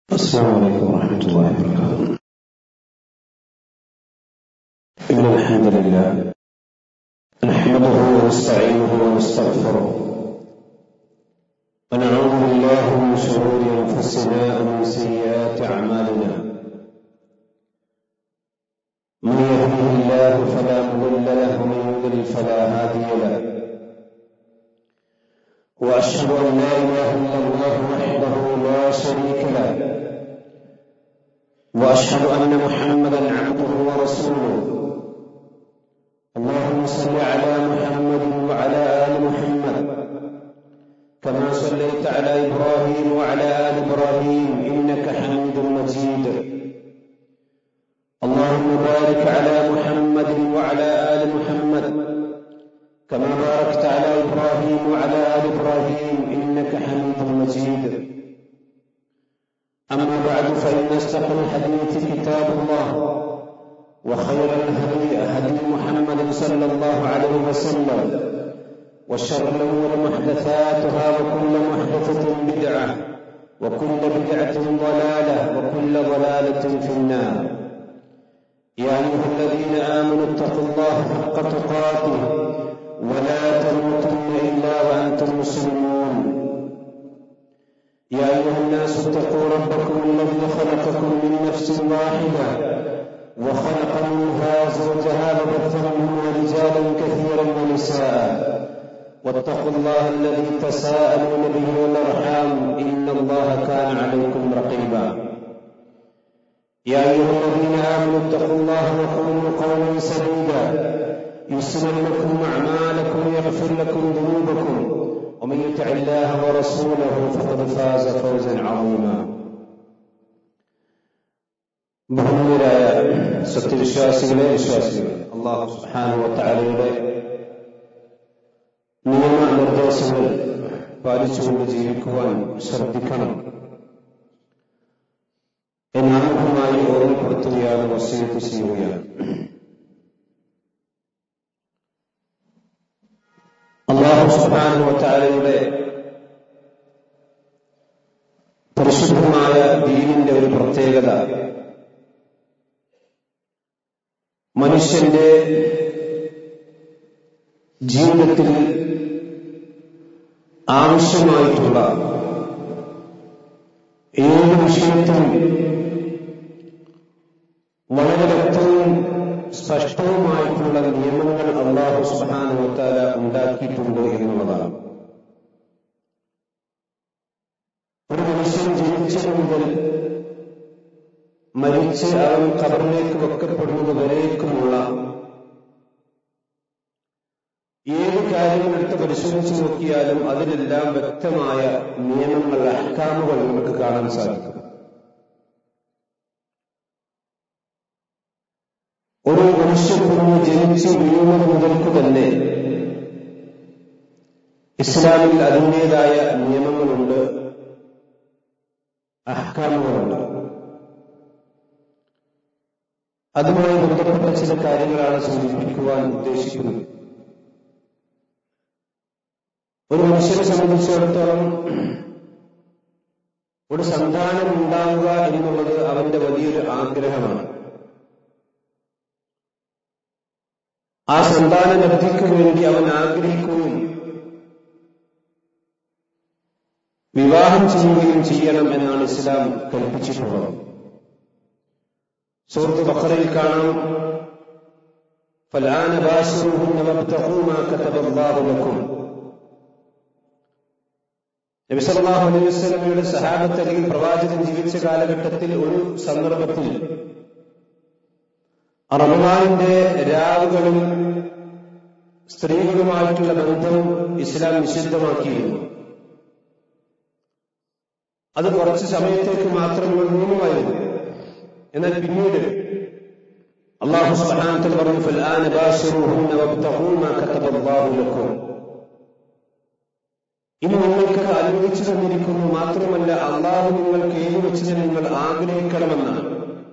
السلام عليكم ورحمة الله وبركاته إن الحمد لله نحمده ونستعينه ونستغفره ونعوذ بالله من شرور أنفسنا ومن سيئات أعمالنا من يهده الله فلا مضل له ومن يضلل فلا هادي له وأشهد أن لا إله إلا الله وحده لا شريك له واشهد ان محمدا عبده ورسوله اللهم صل على محمد وعلى ال محمد كما صليت على ابراهيم وعلى ال ابراهيم انك حميد مجيد اللهم بارك على محمد وعلى ال محمد كما باركت على ابراهيم وعلى ال ابراهيم انك حميد مجيد أما بعد فإن أصدق الحديث كتاب الله وخير الهدي هدي محمد صلى الله عليه وسلم وشر الأمور محدثاتها وكل محدثة بدعة وكل بدعة ضلالة وكل ضلالة في النار يا أيها الذين آمنوا اتقوا الله حق تقاته ولا تموتن إلا وأنتم مسلمون يا أيها الناس اتقوا ربكم الذي خلقكم من نفس واحدة وخلق منها زوجها وبث منهما رجالا كثيرا ونساء واتقوا الله الذي تساءلون به والأرحام إن الله كان عليكم رقيبا يا أيها الذين آمنوا اتقوا الله وقولوا قولا سديدا يصلح لكم أعمالكم يغفر لكم ذنوبكم ومن يطع الله ورسوله فقد فاز فوزا عظيما ബഹുമാനരായ സത്യവിശ്വാസികളെ വിശ്വാസികളെ അള്ളാഹു സുഹാനുവത്താലയുടെ നിയമനിർദ്ദേശങ്ങൾ പാലിച്ചുകൊണ്ട് ജീവിക്കുവാൻ ശ്രദ്ധിക്കണം എന്നാമുഖമായി ഓർമ്മപ്പെടുത്തുകയാണ് വസീയത്ത് ചെയ്യുകയാണ് അള്ളാഹു സുഹാനുവത്താലയുടെ പരിശുദ്ധമായ ദീനിന്റെ ഒരു പ്രത്യേകത മനുഷ്യന്റെ ജീവിതത്തിൽ ആവശ്യമായിട്ടുള്ള ഏത് വിഷയത്തിലും വളരെ വ്യക്തവും സ്പഷ്ടവുമായിട്ടുള്ള നിയമങ്ങൾ അള്ളാഹു സുഹാനുവത്താല ഉണ്ടാക്കിയിട്ടുണ്ട് എന്നുള്ളതാണ് ഒരു മനുഷ്യൻ ജനിച്ചത് മുതൽ മരിച്ച് അവൻ കബറിലേക്ക് വെക്കപ്പെടുന്നത് വരേക്കുമുള്ള ഏത് കാര്യങ്ങളെടുത്ത് പരിശോധിച്ചു നോക്കിയാലും അതിലെല്ലാം വ്യക്തമായ നിയമങ്ങൾ അഹ്കാമുകൾ നമുക്ക് കാണാൻ സാധിക്കും ഒരു മനുഷ്യക്കുഞ്ഞ് ജനിച്ച് വീഴുന്നത് മുതൽക്ക് തന്നെ ഇസ്ലാമിൽ അതിൻ്റെതായ നിയമങ്ങളുണ്ട് അഹ്കാമുകളുണ്ട് അതുമായി ബന്ധപ്പെട്ട ചില കാര്യങ്ങളാണ് സൂചിപ്പിക്കുവാൻ ഉദ്ദേശിക്കുന്നത് ഒരു മനുഷ്യനെ സംബന്ധിച്ചിടത്തോളം ഒരു സന്താനം ഉണ്ടാവുക എന്നുള്ളത് അവന്റെ വലിയൊരു ആഗ്രഹമാണ് ആ സന്താന ലബ്ധിക്ക് വേണ്ടി അവൻ ആഗ്രഹിക്കുകയും വിവാഹം ചെയ്യുകയും ചെയ്യണം എന്നാണ് ഇസ്ലാം കൽപ്പിച്ചിട്ടുള്ളത് സൂറത്ത് ബഖറയിൽ കാണാം فالآن باشروهن وابتغوا ما كتب الله لكم നബി സല്ലല്ലാഹു അലൈഹി വസല്ലമയുടെ സഹാബത്ത് അല്ലെങ്കിൽ പ്രവാചകൻ ജീവിച്ച കാലഘട്ടത്തിൽ ഒരു സന്ദർഭത്തിൽ റമദാനിന്റെ രാവുകളും സ്ത്രീകളുമായിട്ടുള്ള ബന്ധം ഇസ്ലാം നിഷിദ്ധമാക്കിയിരുന്നു അത് കുറച്ച് സമയത്തേക്ക് മാത്രമുള്ള നിയമമായിരുന്നു എന്നാൽ പിന്നീട് അള്ളാഹു സുബ്ഹാനഹു പറഞ്ഞു ഫൽആന ബാശിറുഹുന്ന വബ്തഗൂ മാ കതബല്ലാഹു ലക്കും ഇനി നിങ്ങൾക്ക് അനുവദിച്ചു തന്നിരിക്കുന്നു മാത്രമല്ല അള്ളാഹു നിങ്ങൾക്ക് ഏതു വെച്ചത് നിങ്ങൾ ആഗ്രഹിക്കണമെന്നാണ്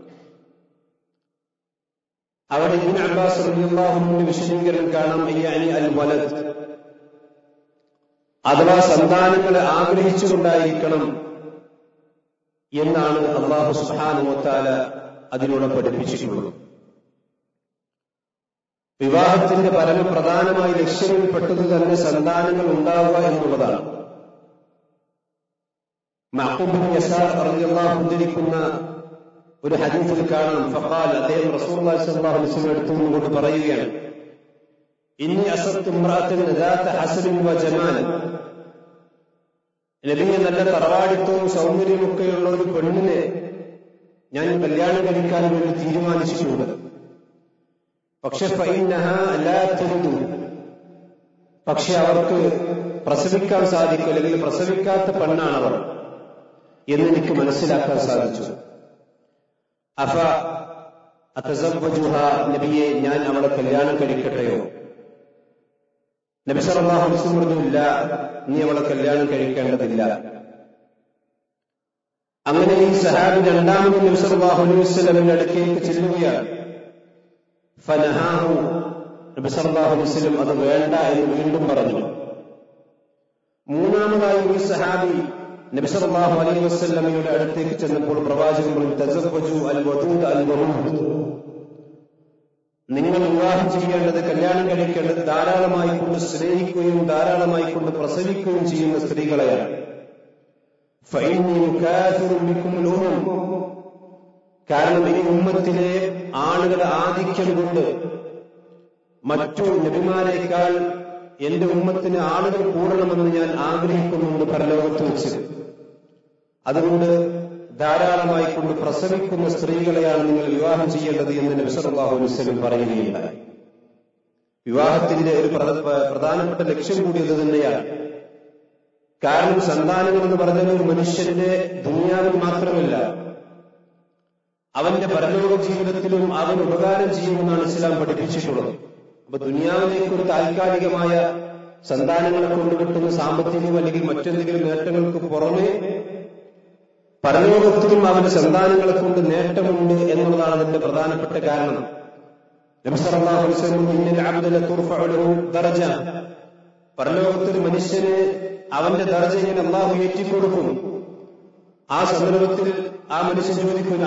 അവിടെ ഇബിൻ അബ്ബാസ് റളിയല്ലാഹുവിന്റെ വിശദീകരണം കാണാം അയ്യാനി അൽ വലദ് അഥവാ സന്താനങ്ങളെ ആഗ്രഹിച്ചുകൊണ്ടായിരിക്കണം എന്നാണ് അള്ളാഹു സുഹാനുമത്താല അതിലൂടെ പഠിപ്പിച്ചിട്ടുള്ളത് വിവാഹത്തിന്റെ പരമപ്രധാനമായ ലക്ഷ്യങ്ങളിൽപ്പെട്ടത് തന്നെ സന്താനങ്ങൾ ഉണ്ടാവുക എന്നുള്ളതാണ് മഹബൂബിൻ യസാർ അറിയാഹു ഉദ്ധരിക്കുന്ന ഒരു ഹദീസിൽ കാണാം ഫഖാൽ അദ്ദേഹം റസൂൽ സല്ലല്ലാഹു അലൈഹി വസല്ലം എടുത്തുകൊണ്ട് പറയുകയാണ് ഇന്നി അസത്ത് ഇമ്രാത്തൻ ذات ഹസൻ വ ജമാൽ നബിയെ നല്ല തറവാടിത്തവും സൗന്ദര്യമൊക്കെയുള്ള ഒരു പെണ്ണിനെ ഞാൻ കല്യാണം കഴിക്കാൻ വേണ്ടി തീരുമാനിച്ചിട്ടുണ്ട് പക്ഷെ ഫൈനഹു പക്ഷെ അവർക്ക് പ്രസവിക്കാൻ സാധിക്കും അല്ലെങ്കിൽ പ്രസവിക്കാത്ത പെണ്ണാണ് അവർ എന്നെനിക്ക് മനസ്സിലാക്കാൻ സാധിച്ചു അഫ അത്തസബ്ബജുഹ നബിയെ ഞാൻ അവളെ കല്യാണം കഴിക്കട്ടെയോ നബി സല്ലല്ലാഹു അലൈഹി വസല്ലം പറഞ്ഞു ഇല്ല നീ അവളെ കല്യാണം കഴിക്കേണ്ടതില്ല അങ്ങനെ ഈ സഹാബി രണ്ടാമത് നബി സല്ലല്ലാഹു അലൈഹി വസല്ലമിന്റെ അടുക്കേക്ക് ചെല്ലുകയാണ് ഫനഹാഹു നബി സല്ലല്ലാഹു അലൈഹി വസല്ലം അത് വേണ്ട എന്ന് വീണ്ടും പറഞ്ഞു മൂന്നാമതായി ഈ സഹാബി നബി സല്ലല്ലാഹു അലൈഹി വസല്ലമയുടെ അടുത്തേക്ക് ചെന്നപ്പോൾ പ്രവാചകൻ പറഞ്ഞു തസവ്വജു അൽ വദൂദ് അൽ വദൂദ് നിങ്ങൾ വിവാഹം ചെയ്യേണ്ടത് കല്യാണം കഴിക്കേണ്ടത് ധാരാളമായി കൊണ്ട് സ്നേഹിക്കുകയും ധാരാളമായി കൊണ്ട് പ്രസവിക്കുകയും ചെയ്യുന്ന സ്ത്രീകളെയാണ് കാരണം ഈ ഉമ്മത്തിലെ ആളുകളുടെ ആധിക്യം കൊണ്ട് മറ്റു നബിമാരെക്കാൾ എന്റെ ഉമ്മത്തിന് ആളുകൾ കൂടണമെന്ന് ഞാൻ ആഗ്രഹിക്കുന്നുണ്ട് പരലോകത്ത് വെച്ച് അതുകൊണ്ട് ധാരാളമായി കൊണ്ട് പ്രസവിക്കുന്ന സ്ത്രീകളെയാണ് നിങ്ങൾ വിവാഹം ചെയ്യേണ്ടത് എന്ന് നബിസലാഹു വസ്ലം പറയുകയുണ്ടായി വിവാഹത്തിന്റെ ഒരു പ്രധാനപ്പെട്ട ലക്ഷ്യം കൂടി ഇത് തന്നെയാണ് കാരണം സന്താനങ്ങൾ എന്ന് പറഞ്ഞാൽ ഒരു മനുഷ്യന്റെ ദുനിയാവിൽ മാത്രമല്ല അവന്റെ പരലോക ജീവിതത്തിലും അവൻ ഉപകാരം ചെയ്യുമെന്നാണ് ഇസ്ലാം പഠിപ്പിച്ചിട്ടുള്ളത് അപ്പൊ ദുനിയാവിലേക്ക് ഒരു താൽക്കാലികമായ സന്താനങ്ങളെ കൊണ്ട് കിട്ടുന്ന സാമ്പത്തികം അല്ലെങ്കിൽ മറ്റെന്തെങ്കിലും നേട്ടങ്ങൾക്ക് പുറമെ പരലോകത്തിലും അവന്റെ സന്താനങ്ങളെ കൊണ്ട് നേട്ടമുണ്ട് എന്നുള്ളതാണ് അതിന്റെ പ്രധാനപ്പെട്ട കാരണം പരലോകത്തൊരു മനുഷ്യന് അവന്റെ ദർജയെ അള്ളാഹു ഏറ്റിക്കൊടുക്കും ആ സന്ദർഭത്തിൽ ആ മനുഷ്യൻ ചോദിക്കും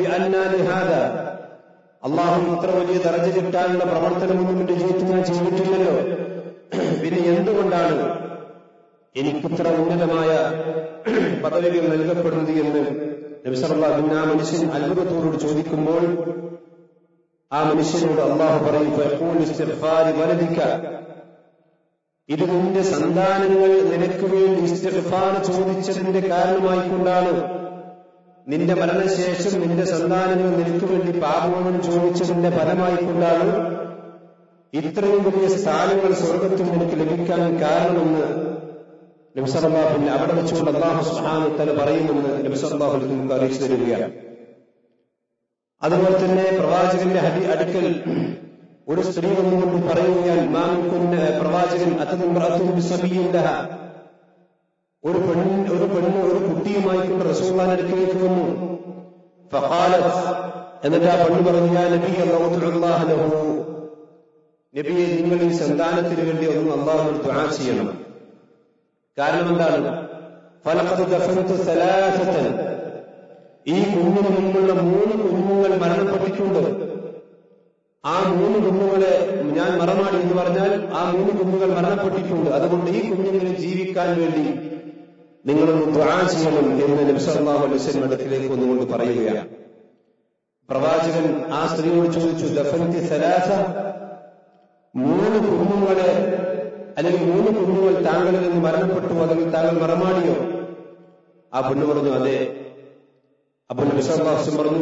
അള്ളാഹു ഇത്ര വലിയ ദർജ കിട്ടാനുള്ള പ്രവർത്തനമൊന്നും എന്റെ ജീവിതത്തിൽ ഞാൻ ചെയ്തിട്ടില്ലല്ലോ പിന്നെ എന്തുകൊണ്ടാണ് എനിക്കിത്ര ഉന്നതമായ പദവികൾ നൽകപ്പെടുന്നത് എന്ന് നബിസറല്ലാഹുവിന് ആ മനുഷ്യൻ അത്ഭുതത്തോട് ചോദിക്കുമ്പോൾ ആ മനുഷ്യനോട് അള്ളാഹു പറയും വലതിക്ക ഇത് നിന്റെ സന്താനങ്ങൾ നിനക്ക് വേണ്ടി ഇസ്തിഫാന ചോദിച്ചതിന്റെ കാരണമായിക്കൊണ്ടാണ് നിന്റെ മരണശേഷം നിന്റെ സന്താനങ്ങൾ നിനക്ക് വേണ്ടി പാപമോചനം ചോദിച്ചതിന്റെ ഫലമായിക്കൊണ്ടാണ് ഇത്രയും വലിയ സ്ഥാനങ്ങൾ സ്വർഗത്തിൽ നിനക്ക് ലഭിക്കാൻ കാരണമെന്ന് നബിസല്ലാഹുവിന് അവിടെ വെച്ചുകൊണ്ട് അള്ളാഹു സുഹാനത്തല പറയുമെന്ന് നബിസല്ലാഹു നമുക്ക് അറിയിച്ചു തരികയാണ് അതുപോലെ തന്നെ പ്രവാചകന്റെ ഹരി അടുക്കൽ ഒരു സ്ത്രീ വന്നുകൊണ്ട് പറയുകയാൽ മാമിക്കുന്ന പ്രവാചകൻ അത്തനിമ്രത്തും ഒരു പെണ്ണ് ഒരു പെണ്ണ് ഒരു കുട്ടിയുമായി കൊണ്ട് റസൂള്ളാൻ അടുക്കലേക്ക് വന്നു ഫഖാലത്ത് എന്നിട്ട് ആ പെണ്ണ് പറഞ്ഞു ഞാൻ നബി അള്ളാഹു നബിയെ നിങ്ങൾ ഈ സന്താനത്തിന് വേണ്ടി ഒന്ന് അള്ളാഹു ദുആ ചെയ്യണം കാരണം എന്താണ് ഫലഖദ് ദഫൻതു സലാസത്തൻ ഈ കുഞ്ഞിന് മുമ്പുള്ള മൂന്ന് കുഞ്ഞുങ്ങൾ മരണപ്പെട്ടിട്ടുണ്ട് ആ മൂന്ന് കുഞ്ഞുങ്ങളെ ഞാൻ മറമാടി എന്ന് പറഞ്ഞാൽ ആ മൂന്ന് കുഞ്ഞുങ്ങൾ മരണപ്പെട്ടിട്ടുണ്ട് അതുകൊണ്ട് ഈ കുഞ്ഞുങ്ങളെ ജീവിക്കാൻ വേണ്ടി നിങ്ങളൊന്ന് ദ്വാ ചെയ്യണം എന്ന് നബ്സല്ലാഹു അലൈസ്ലം അടുക്കിലേക്ക് ഒന്നുകൊണ്ട് പറയുകയാണ് പ്രവാചകൻ ആ സ്ത്രീയോട് ചോദിച്ചു ദഫൻതി സലാസ മൂന്ന് കുഞ്ഞുങ്ങളെ അല്ലെങ്കിൽ മൂന്ന് കുഞ്ഞുങ്ങൾ താങ്കളിൽ നിന്ന് മരണപ്പെട്ടു അല്ലെങ്കിൽ താങ്കൾ മറമാടിയോ ആ പെണ്ണ് പറഞ്ഞു അതെ അപ്പോൾ നബിസ്വല്ലാസ്ലം പറഞ്ഞു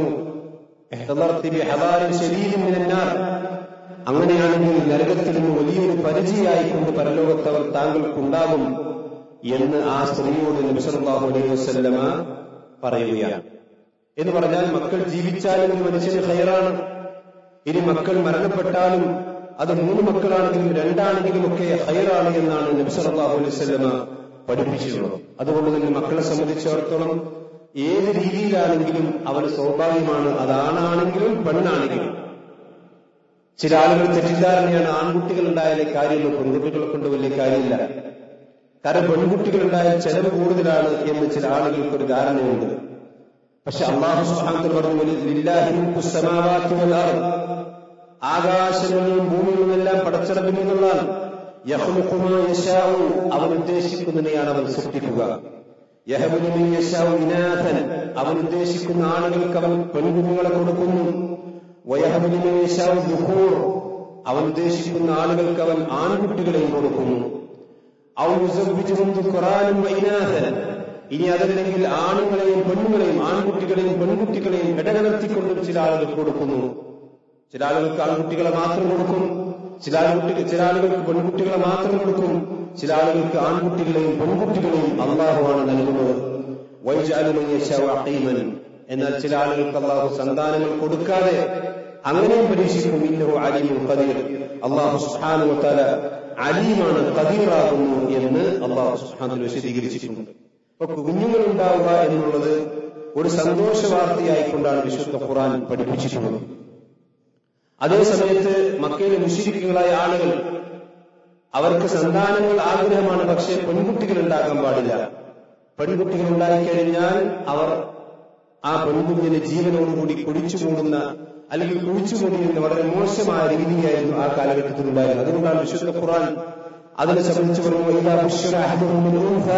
അങ്ങനെയാണെങ്കിൽ നരകത്തിൽ നിന്ന് വലിയൊരു പരിചയമായിക്കൊണ്ട് പരലോകത്തവർ താങ്കൾക്കുണ്ടാകും എന്ന് ആ സ്ത്രീയോട് നബിസല്ലാഹു അലൈഹി വസ്ല്ലമ പറയുകയാണ് എന്ന് പറഞ്ഞാൽ മക്കൾ ജീവിച്ചാലും ഒരു മനുഷ്യന് ഹയറാണ് ഇനി മക്കൾ മരണപ്പെട്ടാലും അത് മൂന്ന് മക്കളാണെങ്കിലും രണ്ടാണെങ്കിലും ഒക്കെ ഹയറാണ് എന്നാണ് നബിസല്ലാഹു അലൈഹി വസ്ല്ലമ പഠിപ്പിച്ചിട്ടുള്ളത് അതുകൊണ്ട് തന്നെ മക്കളെ സംബന്ധിച്ചിടത്തോളം ഏത് രീതിയിലാണെങ്കിലും അവന് സ്വാഭാവികമാണ് അതാണാണെങ്കിലും പെണ്ണാണെങ്കിലും ചില ആളുകൾ തെറ്റിദ്ധാരണയാണ് ആൺകുട്ടികൾ ഉണ്ടായാലേ കാര്യമുള്ളൂ പെൺകുട്ടികളെ കൊണ്ട് വലിയ കാര്യമില്ല കാരണം പെൺകുട്ടികൾ ഉണ്ടായാൽ ചെലവ് കൂടുതലാണ് എന്ന് ചില ആളുകൾക്ക് ഒരു ധാരണയുണ്ട് പക്ഷെ അള്ളാഹു സുബ്ഹാനഹു പറഞ്ഞു ലില്ലാഹി മുൽക്കു സമാവാതി വൽ അർദ് ആകാശങ്ങളിലും ഭൂമിയിലുമെല്ലാം പടച്ചിറപ്പിൽ നിന്നുള്ളതാണ് യഹ്ലുഖു മാ യശാഉ അവൻ ഉദ്ദേശിക്കുന്നതിനെയാണ് അവൻ സൃഷ്ടിക്കുക യഹബുലു മിൻ യശാഉ ഇനാഥൻ അവൻ ഉദ്ദേശിക്കുന്ന ആളുകൾക്ക് അവൻ പെൺകുഞ്ഞുങ്ങളെ കൊടുക്കുന്നു വയഹബുലു മിൻ യശാഉ ദുഖൂർ അവൻ ഉദ്ദേശിക്കുന്ന ആളുകൾക്ക് അവൻ ആൺകുട്ടികളെയും കൊടുക്കുന്നു ഔ യുസബ്ബിജുഹും ദുഖ്റാനും വഇനാഥൻ ഇനി അതല്ലെങ്കിൽ ആണുങ്ങളെയും പെണ്ണുങ്ങളെയും ആൺകുട്ടികളെയും പെൺകുട്ടികളെയും ഇടകലർത്തിക്കൊണ്ടും ചില ആളുകൾ കൊടുക്കുന്നു ചില ആളുകൾക്ക് ആൺകുട്ടികളെ മാത്രം കൊടുക്കും ചില ആൺകുട്ടികൾ ചില ആളുകൾക്ക് പെൺകുട്ടികളെ മാത്രം കൊടുക്കും ചില ആളുകൾക്ക് ആൺകുട്ടികളെയും പെൺകുട്ടികളെയും അള്ളാഹുവാണ് നൽകുന്നത് വൈജാലുമൻ എന്നാൽ ചില ആളുകൾക്ക് അള്ളാഹു സന്താനങ്ങൾ കൊടുക്കാതെ അങ്ങനെയും പരീക്ഷിക്കും ഇന്നഹു അലിയും ഖദീർ അള്ളാഹു സുബ്ഹാനഹു വതആല അലീമാണ് ഖദീറാകുന്നു എന്ന് അള്ളാഹു സുബ്ഹാനഹു വിശദീകരിച്ചിട്ടുണ്ട് അപ്പൊ കുഞ്ഞുങ്ങൾ ഉണ്ടാവുക എന്നുള്ളത് ഒരു സന്തോഷ വാർത്തയായിക്കൊണ്ടാണ് വിശുദ്ധ ഖുർആൻ പഠിപ്പിച്ചിട്ടുള്ളത് അതേ സമയത്ത് മക്കയിലെ മുഷിരിക്കുകളായ ആളുകൾ അവർക്ക് സന്താനങ്ങൾ ആഗ്രഹമാണ് പക്ഷേ പെൺകുട്ടികൾ ഉണ്ടാകാൻ പാടില്ല പെൺകുട്ടികൾ ഉണ്ടായിക്കഴിഞ്ഞാൽ അവർ ആ പെൺകുഞ്ഞിന് ജീവനോടുകൂടി കുഴിച്ചു കൂടുന്ന അല്ലെങ്കിൽ കുഴിച്ചു കൂടിയിരുന്ന വളരെ മോശമായ രീതിയായിരുന്നു ആ കാലഘട്ടത്തിൽ ഉണ്ടായിരുന്നത് അതുകൊണ്ടാണ് വിശുദ്ധ ഖുർആൻ അതിനെ സംബന്ധിച്ച് പറയുമ്പോൾ ഇതാ ബുശ്ശിറ അഹദുഹും ബിൽ ഉൻസ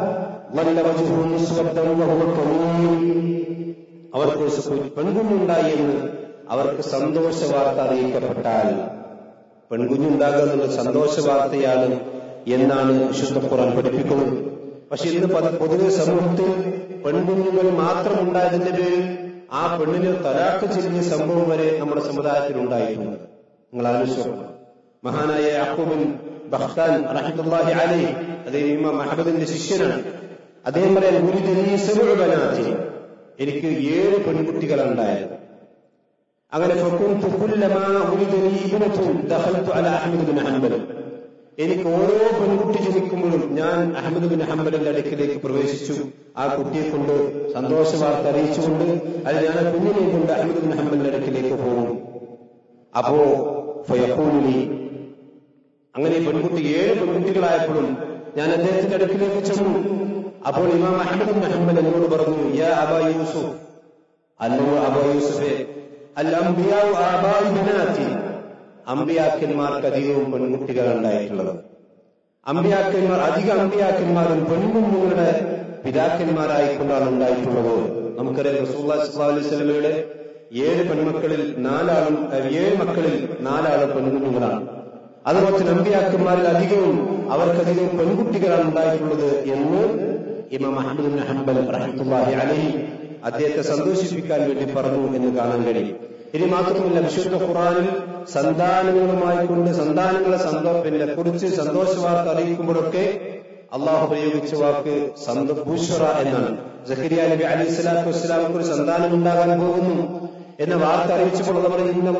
ظل وجهه مسودا وهو كظيم അവർക്ക് ഒരു പെൺകുഞ്ഞുണ്ടായി എന്ന് അവർക്ക് സന്തോഷ വാർത്ത അറിയിക്കപ്പെട്ടാൽ പെൺകുഞ്ഞുണ്ടാകുക എന്നുള്ള സന്തോഷ വാർത്തയാണ് എന്നാണ് വിശുദ്ധ ഖുർആൻ പഠിപ്പിക്കുന്നത് പക്ഷെ ഇന്ന് പല പൊതുവെ സമൂഹത്തിൽ പെൺകുഞ്ഞുങ്ങൾ മാത്രം ഉണ്ടായതിന്റെ പേരിൽ ആ പെണ്ണിന് തലാക്ക് ചെല്ലിയ സംഭവം വരെ നമ്മുടെ സമുദായത്തിൽ ഉണ്ടായിട്ടുണ്ട് നിങ്ങൾ ആലോചിച്ചു മഹാനായ യാക്കൂബിൻ ബഖ്താൻ റഹ്മത്തുള്ളാഹി അലൈഹി അദ്ദേഹം ഇമാം അഹമ്മദിന്റെ ശിഷ്യനാണ് അദ്ദേഹം പറയാൻ ഗുരുജനീസനാഥി എനിക്ക് ഏഴ് പെൺകുട്ടികളാണ് ഉണ്ടായത് അങ്ങനെ ഫകുന്തു കുല്ലമാ ഉരിദനി ഇബ്നത്തുൻ ദഖൽതു അലാ അഹ്മദ് ബിൻ ഹംബൽ എനിക്ക് ഓരോ പെൺകുട്ടി ജനിക്കുമ്പോഴും ഞാൻ അഹമ്മദ് ബിൻ ഹംബലിന്റെ അടുക്കിലേക്ക് പ്രവേശിച്ചു ആ കുട്ടിയെ കൊണ്ട് സന്തോഷ വാർത്ത അറിയിച്ചുകൊണ്ട് അത് ഞാൻ ആ കുഞ്ഞിനെ കൊണ്ട് അഹമ്മദ് ബിൻ ഹംബലിന്റെ അടുക്കിലേക്ക് പോകും അപ്പോ ഫയഖൂലുലി അങ്ങനെ പെൺകുട്ടി ഏഴ് പെൺകുട്ടികളായപ്പോഴും ഞാൻ അദ്ദേഹത്തിന്റെ അടുക്കിലേക്ക് ചെന്നു അപ്പോൾ ഇമാം അഹമ്മദ് ബിൻ ഹംബൽ എന്നോട് പറഞ്ഞു യാ അബാ യൂസുഫ് അല്ലോ അബാ യൂസുഫെ അൽ അംബിയാവ് ആബായി ബനാത്തി അമ്പിയാക്കന്മാർക്ക് അധികവും പെൺകുട്ടികൾ ഉണ്ടായിട്ടുള്ളത് അമ്പിയാക്കന്മാർ അധിക അമ്പിയാക്കന്മാരും പെൺകുഞ്ഞുങ്ങളുടെ പിതാക്കന്മാരായിക്കൊണ്ടാണ് ഉണ്ടായിട്ടുള്ളത് നമുക്കറിയാം റസൂല്ലാ സ്വല്ലല്ലാഹു അലൈഹി വസല്ലമയുടെ ഏഴ് പെൺമക്കളിൽ നാലാളും അഹ് ഏഴ് മക്കളിൽ നാലാളും പെൺകുഞ്ഞുങ്ങളാണ് അതുപോലെ തന്നെ അമ്പിയാക്കന്മാരിൽ അധികവും അവർക്കധികവും പെൺകുട്ടികളാണ് ഉണ്ടായിട്ടുള്ളത് എന്ന് ഇമാം അഹമ്മദ് ബിൻ ഹംബൽ റഹ്മത്തുള്ളാഹി അലൈഹി അദ്ദേഹത്തെ സന്തോഷിപ്പിക്കാൻ വേണ്ടി പറഞ്ഞു എന്ന് കാണാൻ കഴിയും ഇനി മാത്രമല്ല വിശുദ്ധ ഖുറാനിൽ സന്താനങ്ങളുമായി കൊണ്ട് സന്താനങ്ങളെ സന്തോ പിന്നെ കുറിച്ച് സന്തോഷ വാർത്ത അറിയിക്കുമ്പോഴൊക്കെ അള്ളാഹു പ്രയോഗിച്ച വാക്ക് സന്തഭൂശ്വറ എന്നാണ് ജക്കരിയ നബി അലൈഹി സ്വലാത്തു വസ്സലാമക്ക് ഒരു സന്താനം ഉണ്ടാകാൻ പോകുന്നു എന്ന വാർത്ത അറിയിച്ചപ്പോൾ അവർ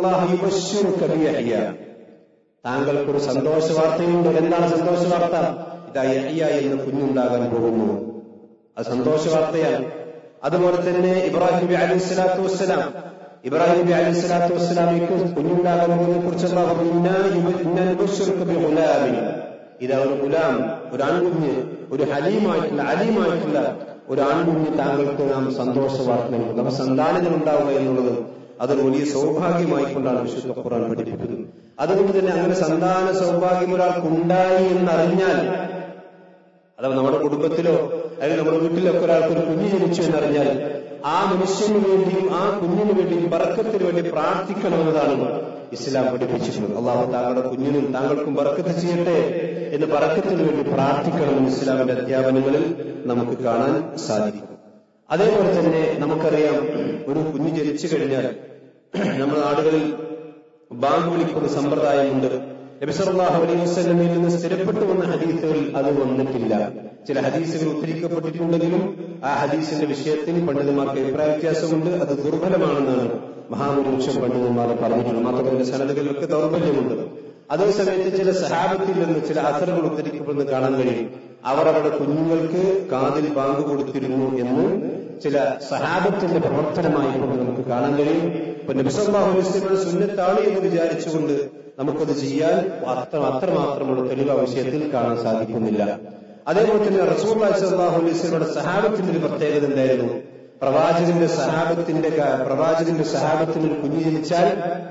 ഇന്നല്ലാഹു താങ്കൾക്കൊരു സന്തോഷ വാർത്തയുണ്ട് എന്താണ് സന്തോഷ വാർത്ത ഇതാ യഹിയ എന്ന കുഞ്ഞുണ്ടാകാൻ പോകുന്നു അത് സന്തോഷ വാർത്തയാണ് അതുപോലെ തന്നെ ഇബ്രാഹിം നബി അലൈഹി സ്വലാത്തു വസ്സലാം ഇബ്രാഹിം നബി അലൈഹി സ്വലാത്തു വസ്സലാമിക്ക് കുഞ്ഞുണ്ടാകാൻ പോകുന്നതിനെ കുറിച്ച് അള്ളാഹു പറഞ്ഞു, "ഇന്നാ യുബ- ഇന്നാ നുബശ്ശിറുക ബിഗുലാമിൻ." ഇതാ ഒരു ഗുലാം ഒരു ആൺകുഞ്ഞ് ഒരു ഹലീമായിട്ടുള്ള അലീമായിട്ടുള്ള ഒരു ആൺകുഞ്ഞ് താങ്കൾക്ക് നാം സന്തോഷ വാർത്ത നൽകുന്നു അപ്പൊ സന്താനങ്ങൾ ഉണ്ടാവുക എന്നുള്ളത് അതൊരു വലിയ സൗഭാഗ്യമായിക്കൊണ്ടാണ് വിശുദ്ധ ഖുർആൻ പഠിപ്പിക്കുന്നത് അതുകൊണ്ട് തന്നെ അങ്ങനെ സന്താന സൗഭാഗ്യം ഒരാൾക്കുണ്ടായി എന്നറിഞ്ഞാൽ അഥവാ നമ്മുടെ കുടുംബത്തിലോ അല്ലെങ്കിൽ നമ്മുടെ വീട്ടിലൊക്കെ ഒരാൾക്ക് ഒരു കുഞ്ഞ് ജനിച്ചു എന്നറിഞ്ഞാൽ ആ മനുഷ്യന് വേണ്ടിയും ആ കുഞ്ഞിന് വേണ്ടിയും ബറക്കത്തിന് വേണ്ടി പ്രാർത്ഥിക്കണമെന്നതാണ് ഇസ്ലാം പഠിപ്പിച്ചിട്ടുള്ളത് അള്ളാഹു താങ്കളുടെ കുഞ്ഞിനും താങ്കൾക്കും ബറക്കത്ത് ചെയ്യട്ടെ എന്ന് ബറക്കത്തിന് വേണ്ടി പ്രാർത്ഥിക്കണമെന്ന് ഇസ്ലാമിന്റെ അധ്യാപനങ്ങളിൽ നമുക്ക് കാണാൻ സാധിക്കും അതേപോലെ തന്നെ നമുക്കറിയാം ഒരു കുഞ്ഞ് ജനിച്ചു കഴിഞ്ഞാൽ നമ്മുടെ നാടുകളിൽ ബാങ്ക് വിളിക്കുന്ന സമ്പ്രദായമുണ്ട് നബിസല്ലാഹു അലൈഹി വസ്ലമയിൽ നിന്ന് സ്ഥിരപ്പെട്ടു വന്ന ഹദീസുകൾ അത് വന്നിട്ടില്ല ചില ഹദീസുകൾ ഉദ്ധരിക്കപ്പെട്ടിട്ടുണ്ടെങ്കിലും ആ ഹദീസിന്റെ വിഷയത്തിൽ പണ്ഡിതന്മാർക്ക് അഭിപ്രായ വ്യത്യാസമുണ്ട് അത് ദുർബലമാണെന്നാണ് മഹാഭൂരിപക്ഷം പണ്ഡിതന്മാർ പറഞ്ഞിട്ടുള്ളത് മാത്രമല്ല സനലുകൾക്ക് ദൗർബല്യമുണ്ട് അതേസമയത്ത് ചില സഹാബത്തിൽ നിന്ന് ചില അസറുകൾ ഉദ്ധരിക്കപ്പെടുന്നത് കാണാൻ കഴിയും അവർ അവരുടെ കുഞ്ഞുങ്ങൾക്ക് കാതിൽ ബാങ്ക് കൊടുത്തിരുന്നു എന്ന് ചില സഹാബത്തിന്റെ പ്രവർത്തനമായി കൊണ്ട് നമുക്ക് കാണാൻ കഴിയും ഇപ്പൊ നബിസല്ലാഹു അലൈഹിയുടെ സുന്നത്താണ് എന്ന് വിചാരിച്ചുകൊണ്ട് നമുക്കത് ചെയ്യാൻ അത്ര അത്രമാത്രമുള്ള തെളിവ് ആ വിഷയത്തിൽ കാണാൻ സാധിക്കുന്നില്ല അതേപോലെ തന്നെ റസൂൽ സല്ലാഹു അലൈഹിയുടെ സഹാബത്തിന്റെ ഒരു പ്രത്യേകത എന്തായിരുന്നു പ്രവാചകന്റെ സഹാബത്തിന്റെ ക- പ്രവാചകന്റെ സഹാബത്തിന് ഒരു കുഞ്ഞ് ജനിച്ചാൽ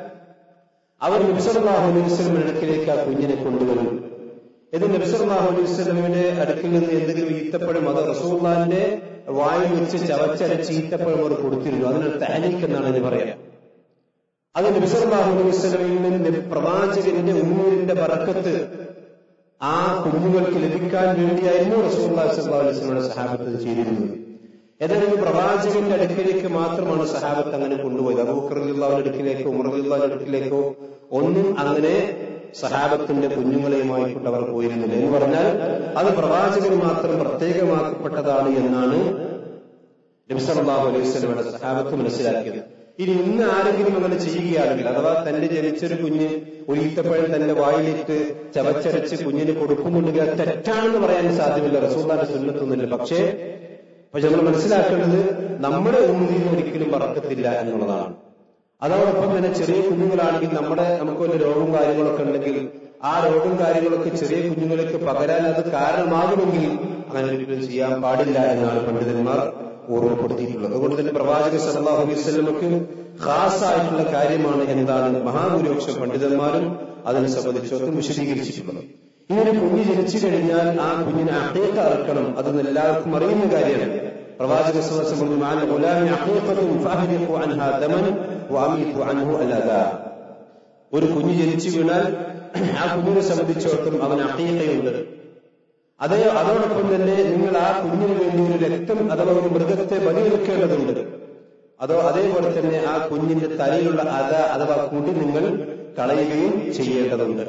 അവർ നബിസല്ലാഹു അലൈഹി വസ്ലമിന്റെ അടുക്കിലേക്ക് ആ കുഞ്ഞിനെ കൊണ്ടുവരും ഇത് നബിസല്ലാഹു അലൈഹി വസ്ലമിന്റെ അടുക്കിൽ നിന്ന് എന്തെങ്കിലും ഈത്തപ്പഴം അത് റസൂള്ളാന്റെ വായിൽ വെച്ച് ചവച്ചരച്ച് ഈത്തപ്പഴം അവർ കൊടുത്തിരുന്നു അതിനൊരു തഹനീക്ക് എന്നാണ് ഇതിന് പറയാം അത് നബിസല്ലാഹു അലൈഹി വസ്ലമിൽ നിന്ന് പ്രവാചകന്റെ ഉമ്മൂരിന്റെ ബറക്കത്ത് ആ കുഞ്ഞുങ്ങൾക്ക് ലഭിക്കാൻ വേണ്ടിയായിരുന്നു റസൂല്ലാ സല്ലാ അലൈഹി വസ്ലമിയുടെ സഹാബത്ത് ഇത് ചെയ്തിരുന്നത് ഏതായാലും പ്രവാചകന്റെ അടുക്കിലേക്ക് മാത്രമാണ് സഹാബത്ത് അങ്ങനെ കൊണ്ടുപോയത് അബൂക്കറിന്റെ അടുക്കിലേക്കോ ഉമറിന്റെ അടുക്കിലേക്കോ ഒന്നും അങ്ങനെ സഹാബത്തിന്റെ കുഞ്ഞുങ്ങളെയുമായി കൊണ്ട് അവർ പോയിരുന്നില്ല എന്ന് പറഞ്ഞാൽ അത് പ്രവാചകന് മാത്രം പ്രത്യേകമാക്കപ്പെട്ടതാണ് എന്നാണ് നബിസല്ലാഹു അലൈഹി സ്വലമയുടെ സഹാബത്ത് മനസ്സിലാക്കിയത് ഇനി ഇന്ന് ആരെങ്കിലും അങ്ങനെ ചെയ്യുകയാണെങ്കിൽ അഥവാ തന്റെ ജനിച്ചൊരു കുഞ്ഞ് ഒരു ഈത്തപ്പഴം തന്റെ വായിലിട്ട് ചവച്ചരച്ച് കുഞ്ഞിന് കൊടുക്കുന്നുണ്ടെങ്കിൽ അത് തെറ്റാണെന്ന് പറയാൻ സാധ്യമല്ല റസൂള്ളാന്റെ സുന്നത്തൊന്നുമില്ല പക്ഷേ പക്ഷെ നമ്മൾ മനസ്സിലാക്കേണ്ടത് നമ്മുടെ ഉമ്മയിൽ ഒരിക്കലും പറക്കത്തില്ല എന്നുള്ളതാണ് അതോടൊപ്പം തന്നെ ചെറിയ കുഞ്ഞുങ്ങളാണെങ്കിൽ നമ്മുടെ നമുക്ക് വല്ല രോഗവും കാര്യങ്ങളൊക്കെ ഉണ്ടെങ്കിൽ ആ രോഗം കാര്യങ്ങളൊക്കെ ചെറിയ കുഞ്ഞുങ്ങൾക്ക് പകരാൻ അത് കാരണമാകുമെങ്കിൽ അങ്ങനെ ഒരിക്കലും ചെയ്യാൻ പാടില്ല എന്നാണ് പണ്ഡിതന്മാർ ഓർമ്മപ്പെടുത്തിയിട്ടുള്ളത് അതുകൊണ്ട് തന്നെ പ്രവാചക സല്ലാഹു അലൈഹി സ്വലമക്ക് ഖാസായിട്ടുള്ള കാര്യമാണ് എന്താണ് മഹാഭൂരിപക്ഷം പണ്ഡിതന്മാരും അതിനെ സംബന്ധിച്ചൊക്കെ വിശദീകരിച്ചിട്ടുള്ളത് ഇങ്ങനെ കുഞ്ഞ് ജനിച്ചു കഴിഞ്ഞാൽ ആ കുഞ്ഞിനെ അഹേക്ക അറക്കണം അത് എല്ലാവർക്കും അറിയുന്ന കാര്യമാണ് പ്രവാചക സദസ്സം പറഞ്ഞു "മാന ഗുലാമി അഹീഖത്തുൻ ഫഅഹ്രിഖു അൻഹാ ദമൻ വഅമീതു അൻഹു അലദാ." ഒരു കുഞ്ഞ് ജനിച്ചു വീണാൽ ആ കുഞ്ഞിനെ സംബന്ധിച്ചിടത്തോളം അവന് അഹീഖയുണ്ട് അതേ അതോടൊപ്പം തന്നെ നിങ്ങൾ ആ കുഞ്ഞിന് വേണ്ടി ഒരു രക്തം അഥവാ ഒരു മൃഗത്തെ ബലിയെടുക്കേണ്ടതുണ്ട് അതോ അതേപോലെ തന്നെ ആ കുഞ്ഞിന്റെ തലയിലുള്ള അത അഥവാ കുടി നിങ്ങൾ കളയുകയും ചെയ്യേണ്ടതുണ്ട്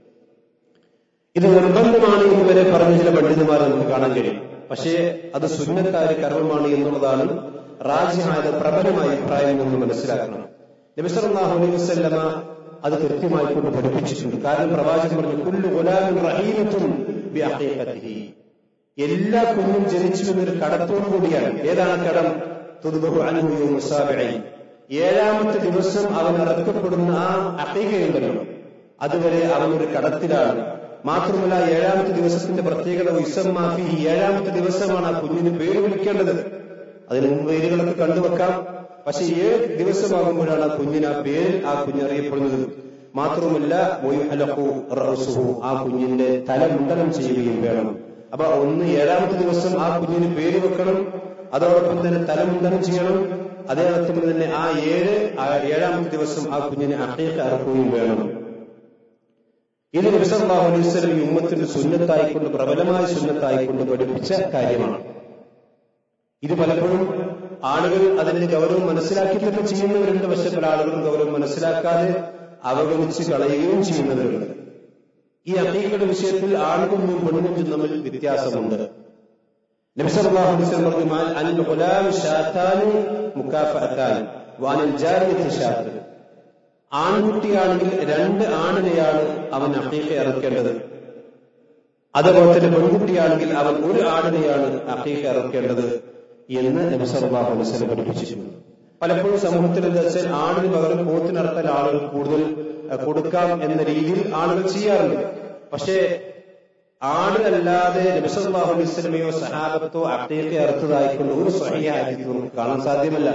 ഇത് നിർബന്ധമാണ് എന്ന് വരെ പറഞ്ഞ ചില പണ്ഡിതന്മാർ നമുക്ക് കാണാൻ കഴിയും പക്ഷേ അത് സുന്നത്തായ കർമ്മമാണ് എന്നുള്ളതാണ് റാജിഹായ പ്രബലമായ അഭിപ്രായം എന്ന് മനസ്സിലാക്കണം നബിസല്ലാഹു അലൈഹി വസല്ലമ അത് കൃത്യമായി കൊണ്ട് പഠിപ്പിച്ചിട്ടുണ്ട് കാരണം പ്രവാചകൻ പറഞ്ഞു കുല്ലു ഗുലാമിൻ റഹീനത്തുൻ ബിഅഖീഖത്തിഹി എല്ലാ കുഞ്ഞും ജനിച്ചു എന്നൊരു കടത്തോടു കൂടിയാണ് ഏതാണ് കടം തുദ്ബഹു അൻഹു യൗമ സാബിഈ ഏഴാമത്തെ ദിവസം അവൻ ഇറക്കപ്പെടുന്ന ആ അഖീഖയുണ്ടല്ലോ അതുവരെ അവൻ ഒരു കടത്തിലാണ് മാത്രമല്ല ഏഴാമത്തെ ദിവസത്തിന്റെ പ്രത്യേകത ഇസമ്മാഫി ഏഴാമത്തെ ദിവസമാണ് ആ കുഞ്ഞിന് പേര് വിളിക്കേണ്ടത് അതിന് മുമ്പ് പേരുകളൊക്കെ കണ്ടുവെക്കാം പക്ഷെ ഏഴ് ദിവസമാകുമ്പോഴാണ് ആ കുഞ്ഞിന് ആ പേര് ആ കുഞ്ഞറിയപ്പെടുന്നത് മാത്രവുമല്ല വയുഹലഖു റഅസുഹു, ആ കുഞ്ഞിന്റെ തല മുണ്ടനം ചെയ്യുകയും വേണം അപ്പൊ ഒന്ന് ഏഴാമത്തെ ദിവസം ആ കുഞ്ഞിന് പേര് വെക്കണം അതോടൊപ്പം തന്നെ തല മുണ്ടനം ചെയ്യണം അതേപോലെ തന്നെ ആ ഏഴ് ആ ഏഴാമത്തെ ദിവസം ആ കുഞ്ഞിനെ അഹീഖ അറക്കുകയും വേണം ഇത് നബിസല്ലാഹു അലൈഹി വസല്ലം ഈ ഉമ്മത്തിന്റെ സുന്നത്തായിക്കൊണ്ട് പ്രബലമായ സുന്നത്തായിക്കൊണ്ട് പഠിപ്പിച്ച കാര്യമാണ് ഇത് പലപ്പോഴും ആളുകൾ അതിന്റെ ഗൗരവം മനസ്സിലാക്കിയിട്ടൊക്കെ ചെയ്യുന്നവരുണ്ട് പക്ഷെ പല ആളുകളും ഗൗരവം മനസ്സിലാക്കാതെ അവഗണിച്ച് കളയുകയും ചെയ്യുന്നവരുണ്ട് ഈ അക്കീക്കയുടെ വിഷയത്തിൽ ആണുകൊണ്ടും പെണ്ണുകൊണ്ടും തമ്മിൽ വ്യത്യാസമുണ്ട് നബിസല്ലാഹു അലൈഹി വസല്ലം പറഞ്ഞു "മാ അനിൽ ഗുലാം ഷാത്താനി മുക്കാഫഅത്താൻ വാനിൽ ജാരിയത്തി ഷാത്ത് ആൺകുട്ടിയാണെങ്കിൽ രണ്ട് ആണിനെയാണ് അവൻ അക്കീക്ക ഇറക്കേണ്ടത് അതുപോലെ തന്നെ പെൺകുട്ടിയാണെങ്കിൽ അവൻ ഒരു ആടിനെയാണ് അക്കീക്ക ഇറക്കേണ്ടത് എന്ന് നബി സല്ലല്ലാഹു അലൈഹി വസല്ലം പഠിപ്പിച്ചിട്ടുണ്ട് പലപ്പോഴും സമൂഹത്തിൽ എന്താ വെച്ചാൽ ആടിന് പകരം പോത്തിനർത്താൻ ആളുകൾ കൂടുതൽ അഹ്, കൊടുക്കാം എന്ന രീതിയിൽ ആളുകൾ ചെയ്യാറുണ്ട് പക്ഷേ ആടിനല്ലാതെ നബി സല്ലല്ലാഹു അലൈഹി വസല്ലമയോ സഹാബത്തോ അക്കീക്ക ഇറത്തതായിക്കൊണ്ട് ഒരു സ്വഹീഹ ഹദീസ് നമുക്ക് കാണാൻ സാധ്യമല്ല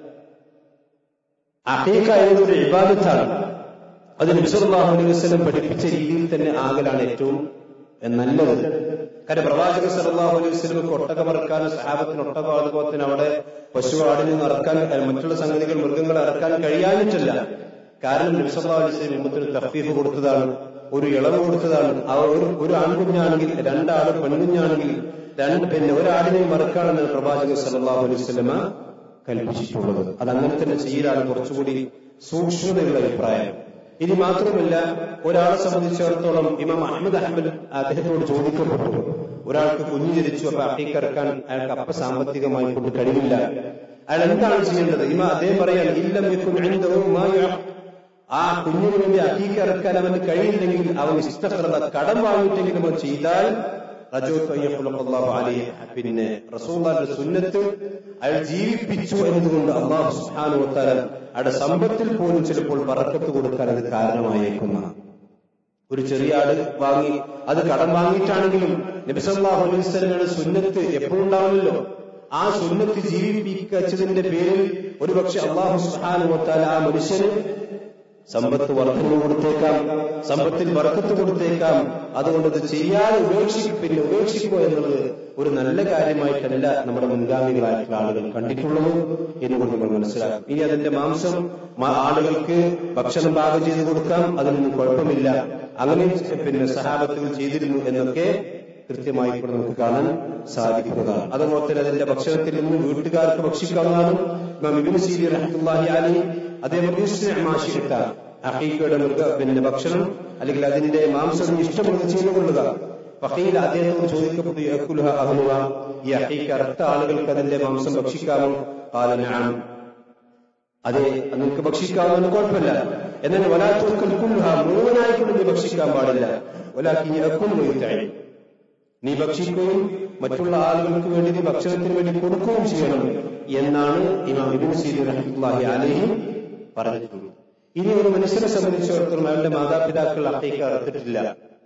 അഹീക്ക എന്നത് ഒരു ഇബാദത്താണ് അത് നബിസല്ലാഹു അലൈഹി വസല്ലം പഠിപ്പിച്ച രീതിയിൽ തന്നെ ആകലാണ് ഏറ്റവും നല്ലത് കാരണം പ്രവാചക സല്ലല്ലാഹു അലൈഹി വസല്ലം ഒട്ടകം ഇറക്കാൻ സഹാബത്തിന് ഒട്ടകം അതുപോലെ തന്നെ അവിടെ പശു ആടിൽ നിന്ന് ഇറക്കാൻ അഹ് മറ്റുള്ള സംഗതികൾ മൃഗങ്ങളെ ഇറക്കാൻ കഴിയാനിട്ടില്ല കാരണം നബിസല്ലാഹു അലൈഹി വസല്ലം ഉമ്മത്തിന് തഫീഫ് കൊടുത്തതാണ് ഒരു ഇളവ് കൊടുത്തതാണ് ആ ഒരു ഒരു ആൺകുഞ്ഞാണെങ്കിൽ രണ്ടാട് പെൺകുഞ്ഞാണെങ്കിൽ രണ്ട് പിന്നെ ഒരാടിനെ മറക്കാണെന്ന് പ്രവാചക സല്ലല്ലാഹു അലൈഹി വസല്ലമ കൽപ്പിച്ചിട്ടുള്ളത് അത് അങ്ങനെ തന്നെ ചെയ്യലാണ് കുറച്ചുകൂടി സൂക്ഷ്മതയുള്ള അഭിപ്രായം ഇനി മാത്രമല്ല ഒരാളെ സംബന്ധിച്ചിടത്തോളം ഇമാം അഹമ്മദ് അഹമ്മദ് അദ്ദേഹത്തോട് ചോദിക്കപ്പെട്ടു ഒരാൾക്ക് കുഞ്ഞു ജനിച്ചു അപ്പൊ അക്കീക്കറക്കാൻ അയാൾക്ക് അപ്പ സാമ്പത്തികമായി കൊണ്ട് കഴിവില്ല അയാൾ എന്താണ് ചെയ്യേണ്ടത് ഇമ അദ്ദേഹം പറയാൻ ഇല്ലം യകുൻ ഇൻദഹു മാ യുഅ- ആ കുഞ്ഞിന് വേണ്ടി അക്കീക്ക ഇറക്കാൻ അവന് കഴിയില്ലെങ്കിൽ അവൻ ഇഷ്ടപ്രദ കടം വാങ്ങിയിട്ടെങ്കിലും അവൻ ചെയ്താൽ റജോത്ത് അൻ യഖ്ലുഖല്ലാഹു അലൈഹി. പിന്നെ റസൂലുള്ളാഹിന്റെ സുന്നത്ത് അയാൾ ജീവിപ്പിച്ചു എന്നതുകൊണ്ട് അള്ളാഹു സുബ്ഹാനഹു വതആല അയാളുടെ സമ്പത്തിൽ പോലും ചിലപ്പോൾ പറക്കത്ത് കൊടുക്കാൻ അത് കാരണമായേക്കുന്നതാണ് ഒരു ചെറിയ ആട് വാങ്ങി അത് കടം വാങ്ങിയിട്ടാണെങ്കിലും നബിസല്ലാഹു അലൈഹി വസല്ലമയുടെ സുന്നത്ത് എപ്പോഴും ഉണ്ടാവില്ലല്ലോ ആ സുന്നത്ത് ജീവിപ്പിച്ചതിന്റെ പേരിൽ ഒരുപക്ഷെ അള്ളാഹു സുഹാനുവത്താൽ ആ മനുഷ്യന് സമ്പത്ത് വർദ്ധന കൊടുത്തേക്കാം സമ്പത്തിൽ വർക്കത്ത് കൊടുത്തേക്കാം അതുകൊണ്ട് ഇത് ചെയ്യാതെ ഉപേക്ഷിക്കും പിന്നെ ഉപേക്ഷിക്കുക എന്നുള്ളത് ഒരു നല്ല കാര്യമായിട്ടല്ല നമ്മുടെ മുൻഗാമികളായിട്ടുള്ള ആളുകൾ കണ്ടിട്ടുള്ളത് എന്നുകൊണ്ട് നമ്മൾ മനസ്സിലാക്കും ഇനി അതിന്റെ മാംസം ആളുകൾക്ക് ഭക്ഷണം പാകം ചെയ്ത് കൊടുക്കാം അതിനൊന്നും കുഴപ്പമില്ല അങ്ങനെ പിന്നെ സഹാബത്തുകൾ ചെയ്തിരുന്നു എന്നൊക്കെ കൃത്യമായി ഇവിടെ നമുക്ക് കാണാൻ സാധിക്കുന്നതാണ് അതുപോലെ തന്നെ അതിന്റെ ഭക്ഷണത്തിൽ നിന്ന് വീട്ടുകാർക്ക് ഭക്ഷിക്കാവുന്നതാണ് ഇമാം ഇബ്നു സീരി റഹ്മത്തുള്ളാഹി അലൈഹി അതേപോലെ മാഷിട്ട അഹീക്കയുടെ മൃഗ പിന്നെ ഭക്ഷണം അല്ലെങ്കിൽ അതിന്റെ മാംസം ഇഷ്ടമുള്ളത് ചെയ്തുകൊള്ളുക ഫഹീൽ അദ്ദേഹത്തോട് ചോദിക്കപ്പെട്ടു യക്കുലുഹ അഹ്ലുവ ഈ അഹീക്ക് അർത്ഥ ആളുകൾക്ക് അതിന്റെ മാംസം ഭക്ഷിക്കാമോ കാലനാണ് അതെ നിങ്ങൾക്ക് ഭക്ഷിക്കാവുന്ന കുഴപ്പമില്ല എന്നാൽ വലാത്തോക്കൽ കുല്ലുഹ മുഴുവനായിക്കൊണ്ട് നീ ഭക്ഷിക്കാൻ പാടില്ല ഒലാക്കി യക്കുൽ നീ ഭക്ഷിക്കുകയും മറ്റുള്ള ആളുകൾക്ക് വേണ്ടി നീ ഭക്ഷണത്തിന് വേണ്ടി കൊടുക്കുകയും ചെയ്യണം എന്നാണ് ഇമാം ഇബിൻ സീദ് റഹ്മത്തുള്ളാഹി അലൈഹി പറഞ്ഞിട്ടുള്ളത് ഇനി ഒരു മനുഷ്യനെ സംബന്ധിച്ചിടത്തോളം അവന്റെ മാതാപിതാക്കൾ അക്കൈക്ക് അറുത്തിട്ടില്ല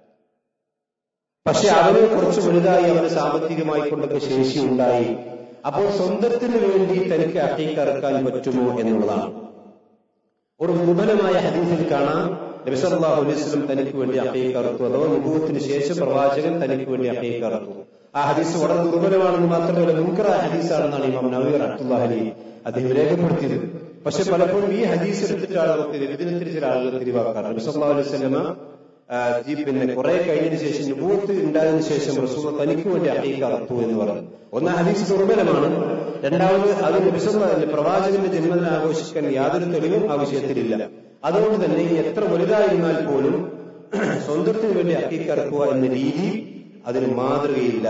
പക്ഷെ അവന് കുറച്ച് വലുതായി അവന് സാമ്പത്തികമായി കൊണ്ടൊക്കെ ശേഷി ഉണ്ടായി അപ്പോൾ സ്വന്തത്തിന് വേണ്ടി തനിക്ക് അക്കൈക്ക് അറുക്കാൻ പറ്റുമോ എന്നുള്ളതാണ് ഒരു ദുർബലമായ ഹദീസിൽ കാണാം നബിസല്ലാഹു അലൈസ്ലം തനിക്ക് വേണ്ടി അക്കൈക്ക് അറുത്തു അഥവാ മുഖത്തിന് ശേഷം പ്രവാചകൻ തനിക്ക് വേണ്ടി അക്കൈക്ക് അറുത്തു ആ ഹദീസ് വളരെ ദുർബലമാണെന്ന് മാത്രമല്ല മുൻകറ ഹദീസാണെന്നാണ് ഇമാം നവീർ അബ്ദുല്ലാഹലി അദ്ദേഹം രേഖപ്പെടുത്തിയത് പക്ഷെ പലപ്പോഴും ഈ ഹദീസ് എടുത്തിട്ടാണ് അവർക്ക് ഇതിനെത്തിരി ചില ആളുകൾ തിരിവാക്കാറ് നബിസല്ലാ അലൈഹി സ്വലമ പിന്നെ കുറെ കഴിഞ്ഞതിന് ശേഷം നുപൂത്ത് ഉണ്ടായതിനു ശേഷം റസൂൽ തനിക്ക് വേണ്ടി അക്കൈക്ക് അറുത്തു എന്ന് പറഞ്ഞു ഒന്ന് ഹദീസ് ദുർബലമാണ് രണ്ടാമത് അത് നബിസല്ല പ്രവാചകന്റെ ജന്മദിനം ആഘോഷിക്കാൻ യാതൊരു തെളിവും ആ വിഷയത്തിലില്ല അതുകൊണ്ട് തന്നെ എത്ര വലുതായിരുന്നാൽ പോലും സ്വന്തത്തിന് വേണ്ടി അക്കീക്കറക്കുക എന്ന രീതി അതിന് മാതൃകയില്ല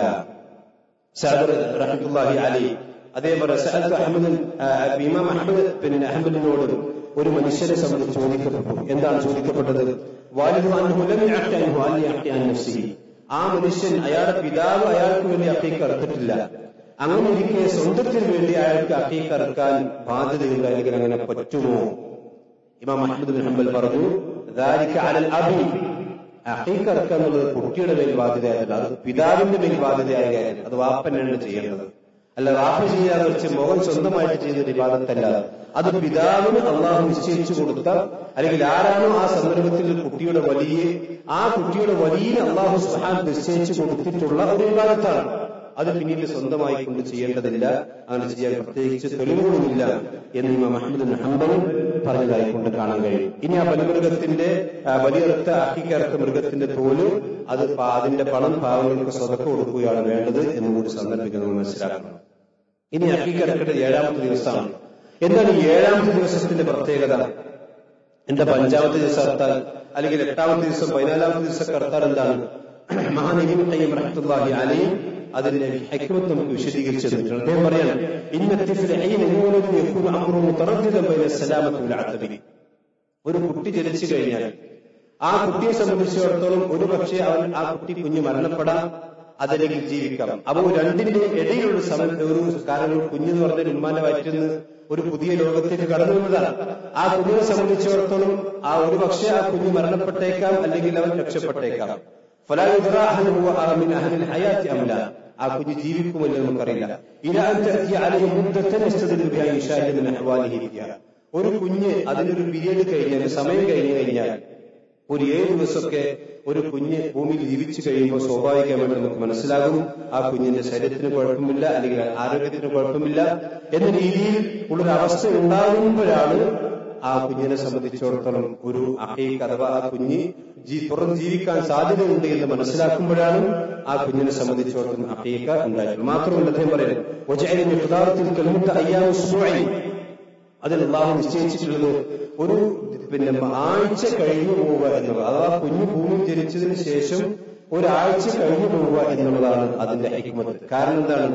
സാദർ റഹ്മത്തുള്ളാഹി അലി അതേപോലെ സഅദ് അഹമ്മദ് ഇമാം അഹമ്മദ് പിന്നെ അഹമ്മദിനോട് ഒരു മനുഷ്യനെ സംബന്ധിച്ച് ചോദിക്കപ്പെട്ടു എന്താണ് ചോദിക്കപ്പെട്ടത് വാലിദു അൻഹു ലം യഅ്തി അൻഹു അൻ യഅ്തി അൻ നഫ്സിഹി ആ മനുഷ്യൻ അയാളുടെ പിതാവ് അയാൾക്ക് വേണ്ടി അക്കീക്ക് അറുത്തിട്ടില്ല അങ്ങനെ ഇരിക്കെ സ്വന്തത്തിന് വേണ്ടി അയാൾക്ക് അക്കീക്ക് അറുക്കാൻ ബാധ്യതയുണ്ട് അല്ലെങ്കിൽ അങ്ങനെ പറ്റുമോ ഇമാം അഹമ്മദ് ബിൻ ഹംബൽ പറഞ്ഞു ذلك على الأبي അക്കീക്ക് അറുക്കുക എന്നുള്ളത് കുട്ടിയുടെ മേൽ ബാധ്യതയല്ല അത് പിതാവിന്റെ മേൽ ബാധ്യതയായ കാര്യം അത് വാപ്പനാണ് ചെയ്യേണ്ടത് അല്ല വാപ്പ ചെയ്യാതെ വെച്ച് മോഹൻ സ്വന്തമായിട്ട് ചെയ്ത വിവാദത്തല്ല അത് പിതാവിന് അള്ളാഹു നിശ്ചയിച്ചു കൊടുത്ത അല്ലെങ്കിൽ ആരാണോ ആ സന്ദർഭത്തിൽ കുട്ടിയുടെ വലിയ ആ കുട്ടിയുടെ വലിയ അള്ളാഹു സുഹാൻ നിശ്ചയിച്ചു കൊടുത്തിട്ടുള്ള ഒരു വിവാദത്താണ് അത് പിന്നീട് സ്വന്തമായി കൊണ്ട് ചെയ്യേണ്ടതില്ല അങ്ങനെ ചെയ്യാൻ പ്രത്യേകിച്ച് തെളിവുകളുമില്ല എന്ന് ഇമാം അഹമ്മദ് ഹംബൽ പറഞ്ഞതായി കൊണ്ട് കാണാൻ കഴിയും ഇനി ആ ബലിമൃഗത്തിന്റെ വലിയറുത്ത അക്കിക്കറുത്ത മൃഗത്തിന്റെ തോല് അത് അതിന്റെ പണം പാവങ്ങൾക്ക് സ്വതക്ക കൊടുക്കുകയാണ് വേണ്ടത് എന്ന് കൂടി സന്ദർഭിക്കുന്നത് മനസ്സിലാക്കണം ഇനി അക്കിക്കറക്കേണ്ടത് ഏഴാമത്തെ ദിവസമാണ് എന്താണ് ഈ ഏഴാമത്തെ ദിവസത്തിന്റെ പ്രത്യേകത എന്താ പഞ്ചാമത്തെ ദിവസം അർത്താൽ അല്ലെങ്കിൽ എട്ടാമത്തെ ദിവസം പതിനാലാമത്തെ ദിവസം അർത്താൽ എന്താണ് മഹാനബിൻ ഖയ്യിം റഹ്മത്തുള്ളാഹി അലൈഹി അതിന്റെ ഹൈക്കമത്ത് നമുക്ക് വിശദീകരിച്ചു തന്നിട്ടുണ്ട് അദ്ദേഹം പറയാണ് ഇന്നത്തിഫിൽ ഹൈന യൂലദു യകൂനു അംറു മുതറദ്ദിദൻ ബൈന സലാമത്തി വൽ അദബി ഒരു കുട്ടി ജനിച്ചു കഴിഞ്ഞാൽ ആ കുട്ടിയെ സംബന്ധിച്ചിടത്തോളം ഒരു പക്ഷേ അവൻ ആ കുട്ടി കുഞ്ഞ് മരണപ്പെടാം അതല്ലെങ്കിൽ ജീവിക്കാം അപ്പൊ രണ്ടിന്റെ ഇടയിലുള്ള സമയം ഒരു കാരണം കുഞ്ഞെന്ന് പറഞ്ഞാൽ ഉമ്മാന്റെ വയറ്റിൽ നിന്ന് ഒരു പുതിയ ലോകത്തേക്ക് കടന്നു വന്നതാണ് ആ കുഞ്ഞിനെ സംബന്ധിച്ചിടത്തോളം ആ ഒരു പക്ഷേ ആ കുഞ്ഞ് മരണപ്പെട്ടേക്കാം അല്ലെങ്കിൽ അവൻ രക്ഷപ്പെട്ടേക്കാം ആ കുഞ്ഞ് ജീവിക്കുമല്ലോ നമുക്കറിയില്ല ഒരു കുഞ്ഞ് അതിനൊരു പീരീഡ് കഴിഞ്ഞാൽ സമയം കഴിഞ്ഞു കഴിഞ്ഞാൽ ഒരു ഏഴ് ദിവസമൊക്കെ ഒരു കുഞ്ഞ് ഭൂമിയിൽ ജീവിച്ചു കഴിയുമ്പോൾ സ്വാഭാവികമായിട്ട് നമുക്ക് മനസ്സിലാകും ആ കുഞ്ഞിന്റെ ശരീരത്തിന് കുഴപ്പമില്ല അല്ലെങ്കിൽ ആരോഗ്യത്തിന് കുഴപ്പമില്ല എന്ന രീതിയിൽ ഉള്ളൊരു അവസ്ഥ ഉണ്ടാകുമ്പോഴാണ് ആ കുഞ്ഞിനെ സംബന്ധിച്ചിടത്തോളം ഒരു അഹീക്ക് അഥവാ ആ കുഞ്ഞ് തുറന്ന് ജീവിക്കാൻ സാധ്യതയുണ്ട് എന്ന് മനസ്സിലാക്കുമ്പോഴാണ് ആ കുഞ്ഞിനെ സംബന്ധിച്ചിടത്തോളം അഹീക്ക ഉണ്ടായിട്ടുള്ളത് മാത്രമല്ല അദ്ദേഹം പറയുന്നത് അതിൽ അള്ളാഹു നിശ്ചയിച്ചിട്ടുള്ളത് ഒരു പിന്നെ ആഴ്ച കഴിഞ്ഞു പോവുക എന്നുള്ളത് അഥവാ കുഞ്ഞു ഭൂമിയിൽ ജനിച്ചതിന് ശേഷം ഒരാഴ്ച കഴിഞ്ഞു പോവുക എന്നുള്ളതാണ് അതിന്റെ ഹിക്മത്ത് കാരണം എന്താണ്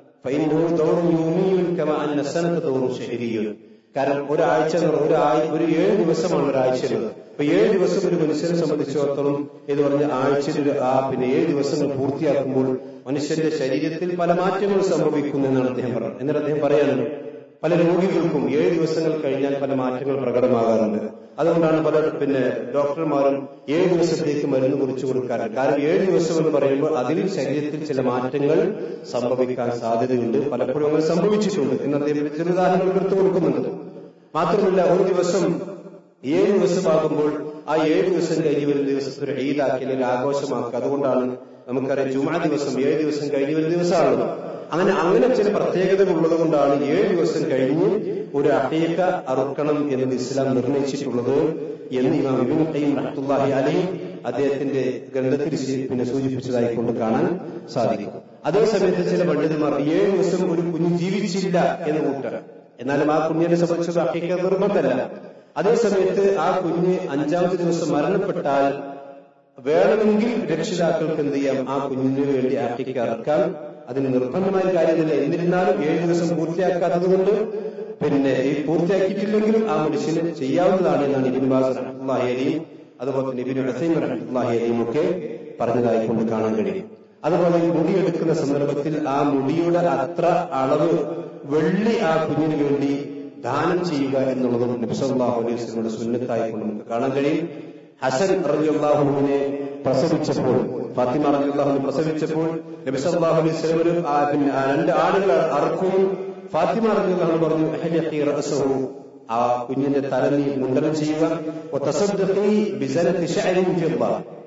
കാരണം ഒരാഴ്ച ഒരു ഒരു ഏഴ് ദിവസമാണ് ഒരാഴ്ച അപ്പൊ ഏഴ് ദിവസം ഒരു മനുഷ്യനെ സംബന്ധിച്ചിടത്തോളം എന്ന് പറഞ്ഞ ആഴ്ചയിൽ ആ പിന്നെ ഏഴ് ദിവസങ്ങൾ പൂർത്തിയാക്കുമ്പോൾ മനുഷ്യന്റെ ശരീരത്തിൽ പല മാറ്റങ്ങളും സംഭവിക്കുന്നു എന്നാണ് അദ്ദേഹം പറഞ്ഞത് എന്നിട്ട് അദ്ദേഹം പറയാനുണ്ട് പല രോഗികൾക്കും ഏഴ് ദിവസങ്ങൾ കഴിഞ്ഞാൽ പല മാറ്റങ്ങൾ പ്രകടമാകാറുണ്ട് അതുകൊണ്ടാണ് പല പിന്നെ ഡോക്ടർമാരും ഏഴ് ദിവസത്തേക്ക് മരുന്ന് കുറിച്ചു കൊടുക്കാറുണ്ട് കാരണം ഏഴ് ദിവസം എന്ന് പറയുമ്പോൾ അതിൽ ശരീരത്തിൽ ചില മാറ്റങ്ങൾ സംഭവിക്കാൻ സാധ്യതയുണ്ട് പലപ്പോഴും അങ്ങനെ സംഭവിച്ചിട്ടുണ്ട് എന്ന് അദ്ദേഹം ചില ഉദാഹരണങ്ങൾ എടുത്തു കൊടുക്കുന്നുണ്ട് മാത്രമല്ല ഒരു ദിവസം ഏഴ് ദിവസമാകുമ്പോൾ ആ ഏഴ് ദിവസം കഴിഞ്ഞ് വരുന്ന ദിവസത്തെ ഒരു ഈദാക്കി അല്ലെങ്കിൽ ആഘോഷമാക്കുക അതുകൊണ്ടാണ് നമുക്കറിയാം ജുമാ ദിവസം ഏഴ് ദിവസം കഴിഞ്ഞ് വരുന്ന ദിവസമാണല്ലോ അങ്ങനെ അങ്ങനെ ചില പ്രത്യേകതകൾ ഉള്ളത് കൊണ്ടാണ് ഏഴ് ദിവസം കഴിഞ്ഞ് ഒരു അഹീക്ക അറുക്കണം എന്ന് ഇസ്ലാം നിർണയിച്ചിട്ടുള്ളത് എന്ന് ഇമാം ഇബിൻ ഖയ്യിം റഹ്മത്തുള്ളാഹി അലൈഹി അദ്ദേഹത്തിന്റെ ഗ്രന്ഥത്തിൽ സി- പിന്നെ സൂചിപ്പിച്ചതായി കൊണ്ട് കാണാൻ സാധിക്കും അതേ സമയത്ത് ചില പണ്ഡിതന്മാർ ഏഴ് ദിവസം ഒരു കുഞ്ഞ് ജീവിച്ചില്ല എന്ന് കൂട്ടർ എന്നാലും ആ കുഞ്ഞിനെ സംബന്ധിച്ചത് അഹീക്ക നിർബന്ധമല്ല അതേ സമയത്ത് ആ കുഞ്ഞ് അഞ്ചാമത്തെ ദിവസം മരണപ്പെട്ടാൽ വേണമെങ്കിൽ രക്ഷിതാക്കൾക്ക് എന്ത് ചെയ്യാം ആ കുഞ്ഞിന് വേണ്ടി ആക്കിക്ക് ഇറക്കാൻ അതിന് നിർബന്ധമായ കാര്യമില്ല എന്നിരുന്നാലും ഏഴ് ദിവസം പൂർത്തിയാക്കാത്തത് കൊണ്ട് പിന്നെ ഈ പൂർത്തിയാക്കിയിട്ടില്ലെങ്കിലും ആ മനുഷ്യന് ചെയ്യാവുന്നതാണ് എന്നാണ് ഇബിൻ ബാസ് റഹ്മത്തുള്ളാഹി അലിയും അതുപോലെ തന്നെ ഇബിൻ ഹസൈം റഹ്മത്തുള്ളാഹി അലിയും ഒക്കെ പറഞ്ഞതായി കൊണ്ട് കാണാൻ കഴിയും അതുപോലെ ഈ മുടിയെടുക്കുന്ന സന്ദർഭത്തിൽ ആ മുടിയുടെ അത്ര അളവ് വെള്ളി ആ കുഞ്ഞിന് വേണ്ടി ദാനം ചെയ്യുക എന്നുള്ളതും നബിസല്ലാഹു അലൈഹി വസല്ലമയുടെ സുന്നത്തായി കൊണ്ട് നമുക്ക് കാണാൻ കഴിയും ഹസൻ റളിയല്ലാഹുവിനെ പ്രസവിച്ചപ്പോൾ ഫാത്തിമ റളിയല്ലാഹു പ്രസവിച്ചപ്പോൾ നബി സല്ലല്ലാഹു അലൈഹി വസല്ലം ഒരു ആ, പിന്നെ ആ രണ്ട് ആടുകൾ അറക്കുകയും ഫാത്തിമ റളിയല്ലാഹു പറഞ്ഞു അഹ്ലിഖി റഅസഹു ആ കുഞ്ഞിന്റെ തല നീ മുണ്ടനം ചെയ്യുക വതസദ്ദഖി ബിസനത്തി ശഅരിൻ ഫിദ്ദ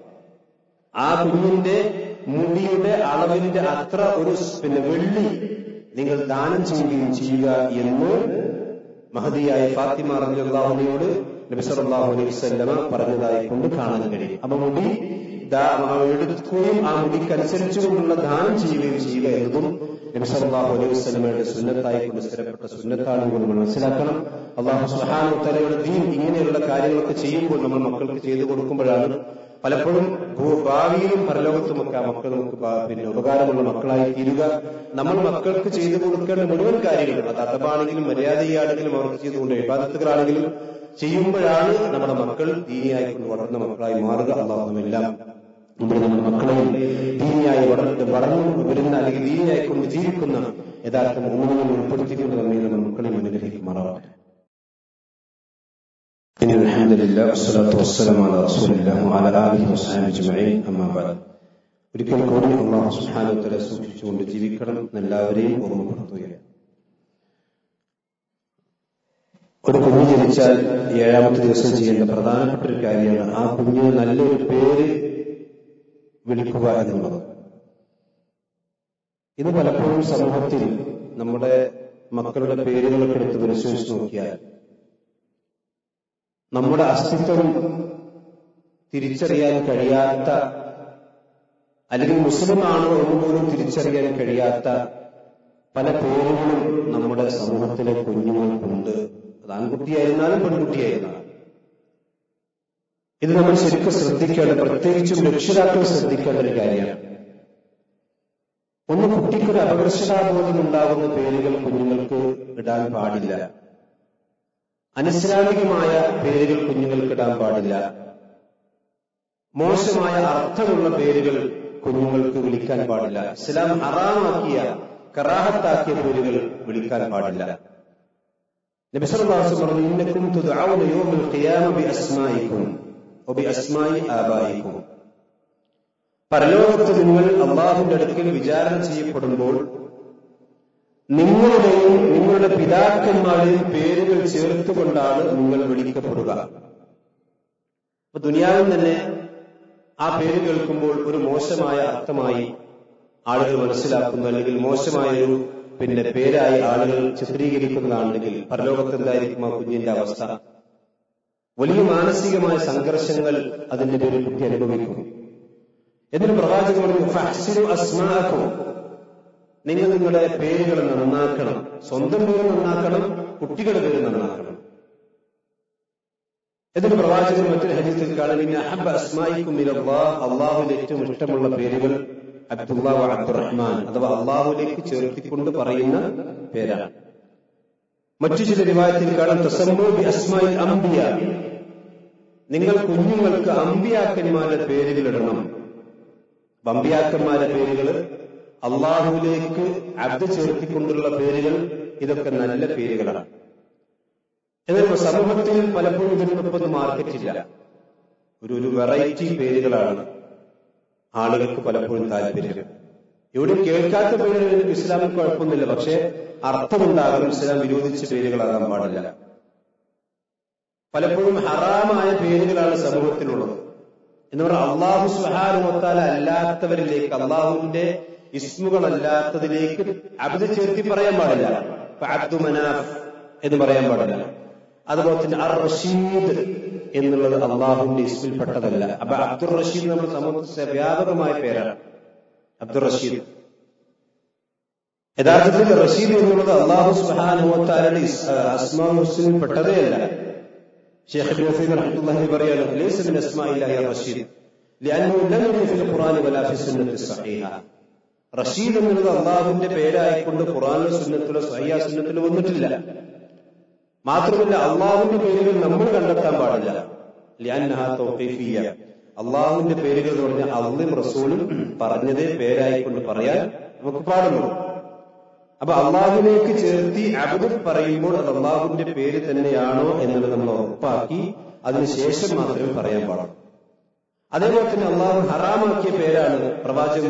ആ കുഞ്ഞിന്റെ മുടിയുടെ അളവിന്റെ അത്ര ഒരു സ് പിന്നെ വെള്ളി നിങ്ങൾ ദാനം ചെയ്യുകയും ചെയ്യുക എന്ന് മഹതിയായ ഫാത്തിമ റളിയല്ലാഹുവിനോട് നബി സല്ലല്ലാഹു അലൈഹി വസല്ലമ പറഞ്ഞതായി കൊണ്ട് കാണാൻ കഴിയും അപ്പൊ മുടി ദാ- ആ എടുക്കുകയും ആ മുടിക്കനുസരിച്ചുകൊണ്ടുള്ള ദാനം ചെയ്യുകയും ചെയ്യുക എന്നതും നബി സല്ലല്ലാഹു അലൈഹി വസല്ലമയുടെ സുന്നത്തായി കൊണ്ട് സ്ഥിരപ്പെട്ട സുന്നത്താണെന്ന് കൊണ്ട് നമ്മൾ മനസ്സിലാക്കണം അള്ളാഹു സുബ്ഹാനഹു വതആലയുടെ ദീൻ ഇങ്ങനെയുള്ള കാര്യങ്ങളൊക്കെ ചെയ്യുമ്പോൾ നമ്മൾ മക്കൾക്ക് ചെയ്തു കൊടുക്കുമ്പോഴാണ് പലപ്പോഴും ഭൂ- ഭാവിയിലും പരലോകത്തുമൊക്കെ ആ മക്കൾ നമുക്ക് ഭാ- പിന്നെ ഉപകാരമുള്ള മക്കളായി തീരുക നമ്മൾ മക്കൾക്ക് ചെയ്തു കൊടുക്കേണ്ട മുഴുവൻ കാര്യങ്ങളും അത് അഥവാണെങ്കിലും മര്യാദയാണെങ്കിലും അവർക്ക് ചെയ്തുകൊണ്ട് വിവാദത്തുകളാണെങ്കിലും ചെയ്യുമ്പോഴാണ് നമ്മുടെ മക്കൾ ദീനിയായി കൊണ്ട് വളർന്ന മക്കളായി മാറുക അള്ളാഹുമെല്ലാം ഇവിടെ നമ്മുടെ മക്കളെയും ദീനിയായി വളർന്ന് വളർന്നു വരുന്ന അല്ലെങ്കിൽ ദീനിയായി കൊണ്ട് ജീവിക്കുന്ന യഥാർത്ഥ മൂന്നുകൾ ഉൾപ്പെടുത്തിക്കൊണ്ട് നമ്മെ നമ്മുടെ മക്കളെയും അനുഗ്രഹിക്കുമാറാവട്ടെ إن الحمد لله والصلاة والسلام على رسول الله وعلى آله وصحبه أجمعين أما بعد ഒരിക്കൽ കൂടി അള്ളാഹു സുബ്ഹാനഹു സൂക്ഷിച്ചുകൊണ്ട് ജീവിക്കണം എന്നെല്ലാവരെയും ഓർമ്മപ്പെടുത്തുകയാണ് ഒരു കുഞ്ഞ് ജനിച്ചാൽ ഏഴാമത്തെ ദിവസം ചെയ്യേണ്ട പ്രധാനപ്പെട്ട ഒരു കാര്യമാണ് ആ കുഞ്ഞിന് നല്ലൊരു പേര് വിളിക്കുക എന്നുള്ളത് ഇത് പലപ്പോഴും സമൂഹത്തിൽ നമ്മുടെ മക്കളുടെ പേരുകളൊക്കെ എടുത്ത് പരിശോധിച്ച് നോക്കിയാൽ നമ്മുടെ അസ്തിത്വം തിരിച്ചറിയാൻ കഴിയാത്ത അല്ലെങ്കിൽ മുസ്ലിം ആണോ എന്ന് പോലും തിരിച്ചറിയാൻ കഴിയാത്ത പല പേരുകളും നമ്മുടെ സമൂഹത്തിലെ കുഞ്ഞുങ്ങൾക്കുണ്ട് അത് ആൺകുട്ടിയായിരുന്നാലും പെൺകുട്ടിയായിരുന്നാലും ഇത് നമ്മൾ ശരിക്കും ശ്രദ്ധിക്കേണ്ട പ്രത്യേകിച്ചും രക്ഷിതാക്കൾ ശ്രദ്ധിക്കേണ്ട ഒരു കാര്യമാണ് ഒന്ന് കുട്ടിക്കൊരു അപകർഷതാബോധം ഉണ്ടാകുന്ന പേരുകൾ കുഞ്ഞുങ്ങൾക്ക് ഇടാൻ പാടില്ല അനിസ്ലാമികമായ പേരുകൾ കുഞ്ഞുങ്ങൾക്ക് ഇടാൻ പാടില്ല മോശമായ അർത്ഥമുള്ള പേരുകൾ കുഞ്ഞുങ്ങൾക്ക് വിളിക്കാൻ പാടില്ല ഇസ്ലാം ഹറാമാക്കിയ കറാഹത്താക്കിയ പേരുകൾ വിളിക്കാൻ പാടില്ല നബിസല്ലാസ് പറഞ്ഞു ഇന്നക്കും തുദഊന യൗമൽ ഖിയാമ ബിഅസ്മാഇക്കും വബിഅസ്മാഇ ആബായിക്കും പരലോകത്ത് നിങ്ങൾ അള്ളാഹുവിന്റെ അടുക്കൽ വിചാരണ ചെയ്യപ്പെടുമ്പോൾ നിങ്ങളുടെയും നിങ്ങളുടെ പിതാക്കന്മാരുടെയും പേരുകൾ ചേർത്തുകൊണ്ടാണ് നിങ്ങൾ വിളിക്കപ്പെടുക അപ്പൊ ദുനിയാവിൽ തന്നെ ആ പേര് കേൾക്കുമ്പോൾ ഒരു മോശമായ അർത്ഥമായി ആളുകൾ മനസ്സിലാക്കുന്നു അല്ലെങ്കിൽ മോശമായ ഒരു പിന്നെ പേരായി ആളുകൾ ചിത്രീകരിക്കുന്നതാണെങ്കിൽ പരലോകത്ത് എന്തായിരിക്കും ആ കുഞ്ഞിന്റെ അവസ്ഥ വലിയ മാനസികമായ സംഘർഷങ്ങൾ അതിന്റെ പേരിൽ കുട്ടി അനുഭവിക്കും എന്നിട്ട് പ്രവാചകൻ പറഞ്ഞു ഫഹ്സിനു അസ്മാഅക്കും നിങ്ങൾ നിങ്ങളുടെ പേരുകൾ നന്നാക്കണം സ്വന്തം പേര് നന്നാക്കണം കുട്ടികളുടെ പേര് നന്നാക്കണം എന്നിട്ട് പ്രവാചകൻ മറ്റൊരു ഹദീസിൽ കാണാൻ ഇന്ന അഹബ്ബ അസ്മായിക്കും ഇലല്ലാഹ് അള്ളാഹുവിന്റെ ഏറ്റവും ഇഷ്ടമുള്ള പേരുകൾ അബ്ദുല്ലാഹ് വ അബ്ദുറഹ്മാൻ അഥവാ അള്ളാഹുലേക്ക് ചേർത്തിക്കൊണ്ട് പറയുന്ന പേരാണ് മറ്റു ചില റിവായത്തിൽ കാണാൻ തസമ്മു ബി അസ്മായിൽ അംബിയ നിങ്ങൾ കുഞ്ഞുങ്ങൾക്ക് അമ്പിയാക്കന്മാരുടെ പേരുകൾ ഇടണം അമ്പിയാക്കന്മാരുടെ പേരുകൾ അള്ളാഹുവിലേക്ക് അബ്ദ് ചേർത്തിക്കൊണ്ടുള്ള പേരുകൾ ഇതൊക്കെ നല്ല പേരുകളാണ് എന്നാൽ സമൂഹത്തിൽ പലപ്പോഴും ഇതിനൊപ്പം മാർക്കറ്റില്ല ഒരു ഒരു വെറൈറ്റി പേരുകളാണ് ആളുകൾക്ക് പലപ്പോഴും താല്പര്യം ഇവിടെ കേൾക്കാത്ത പേരുകൾ ഇസ്ലാമിൽ കുഴപ്പമൊന്നുമില്ല പക്ഷേ അർത്ഥമുണ്ടാകണം ഇസ്ലാം വിരോധിച്ച പേരുകളാകാൻ പാടില്ല പലപ്പോഴും ഹറാമായ പേരുകളാണ് സമൂഹത്തിലുള്ളത് എന്ന് പറഞ്ഞാൽ അള്ളാഹു സുഹാനുമത്താല അല്ലാത്തവരിലേക്ക് അള്ളാഹുവിന്റെ ഇസ്മുകളല്ലാത്തതിലേക്ക് അബ്ദ് ചേർത്തി പറയാൻ പാടില്ല ഇപ്പൊ അബ്ദു മനാഫ് എന്ന് പറയാൻ പാടില്ല അതുപോലെ തന്നെ അർ റഷീദ് എന്നുള്ളത് അള്ളാഹുവിന്റെ ഇസ്മിൽപ്പെട്ടതല്ല അപ്പൊ അബ്ദുൾ റഷീദ് നമ്മുടെ സമൂഹത്തിൽ വ്യാപകമായ പേരാണ് അബ്ദുൾ റഷീദ് യഥാർത്ഥത്തിൽ റഷീദ് എന്നുള്ളത് അള്ളാഹു സുഹാനുമത്താലയുടെ അസ്മാ മുസ്ലിമിൽ പെട്ടതേ അല്ല شيخ ابن عثيمين رحمه الله بريان ليس من اسماء الله الرشيد لانه لم يكن في القران ولا في السنه الصحيحه റഷീദ് എന്നുള്ളത് അള്ളാഹുവിന്റെ പേരായിക്കൊണ്ട് ഖുറാനിലോ സുന്നത്തിലോ സഹിയ സുന്നത്തിലോ വന്നിട്ടില്ല മാത്രമല്ല അള്ളാഹുവിന്റെ പേരുകൾ നമ്മൾ കണ്ടെത്താൻ പാടില്ല അള്ളാഹുവിന്റെ പേരുകൾ എന്ന് പറഞ്ഞാൽ അള്ളും റസൂലും പറഞ്ഞതേ പേരായിക്കൊണ്ട് പറയാൻ നമുക്ക് പാടുള്ളൂ അപ്പൊ അള്ളാഹുവിലേക്ക് ചേർത്തി അബുദ് പറയുമ്പോൾ അത് അള്ളാഹുവിന്റെ പേര് തന്നെയാണോ എന്നുള്ളത് നമ്മൾ ഉറപ്പാക്കി അതിനുശേഷം മാത്രമേ പറയാൻ പാടുള്ളൂ അതേപോലെ തന്നെ അള്ളാഹു ഹറാമാക്കിയ പേരാണ് പ്രവാചകൻ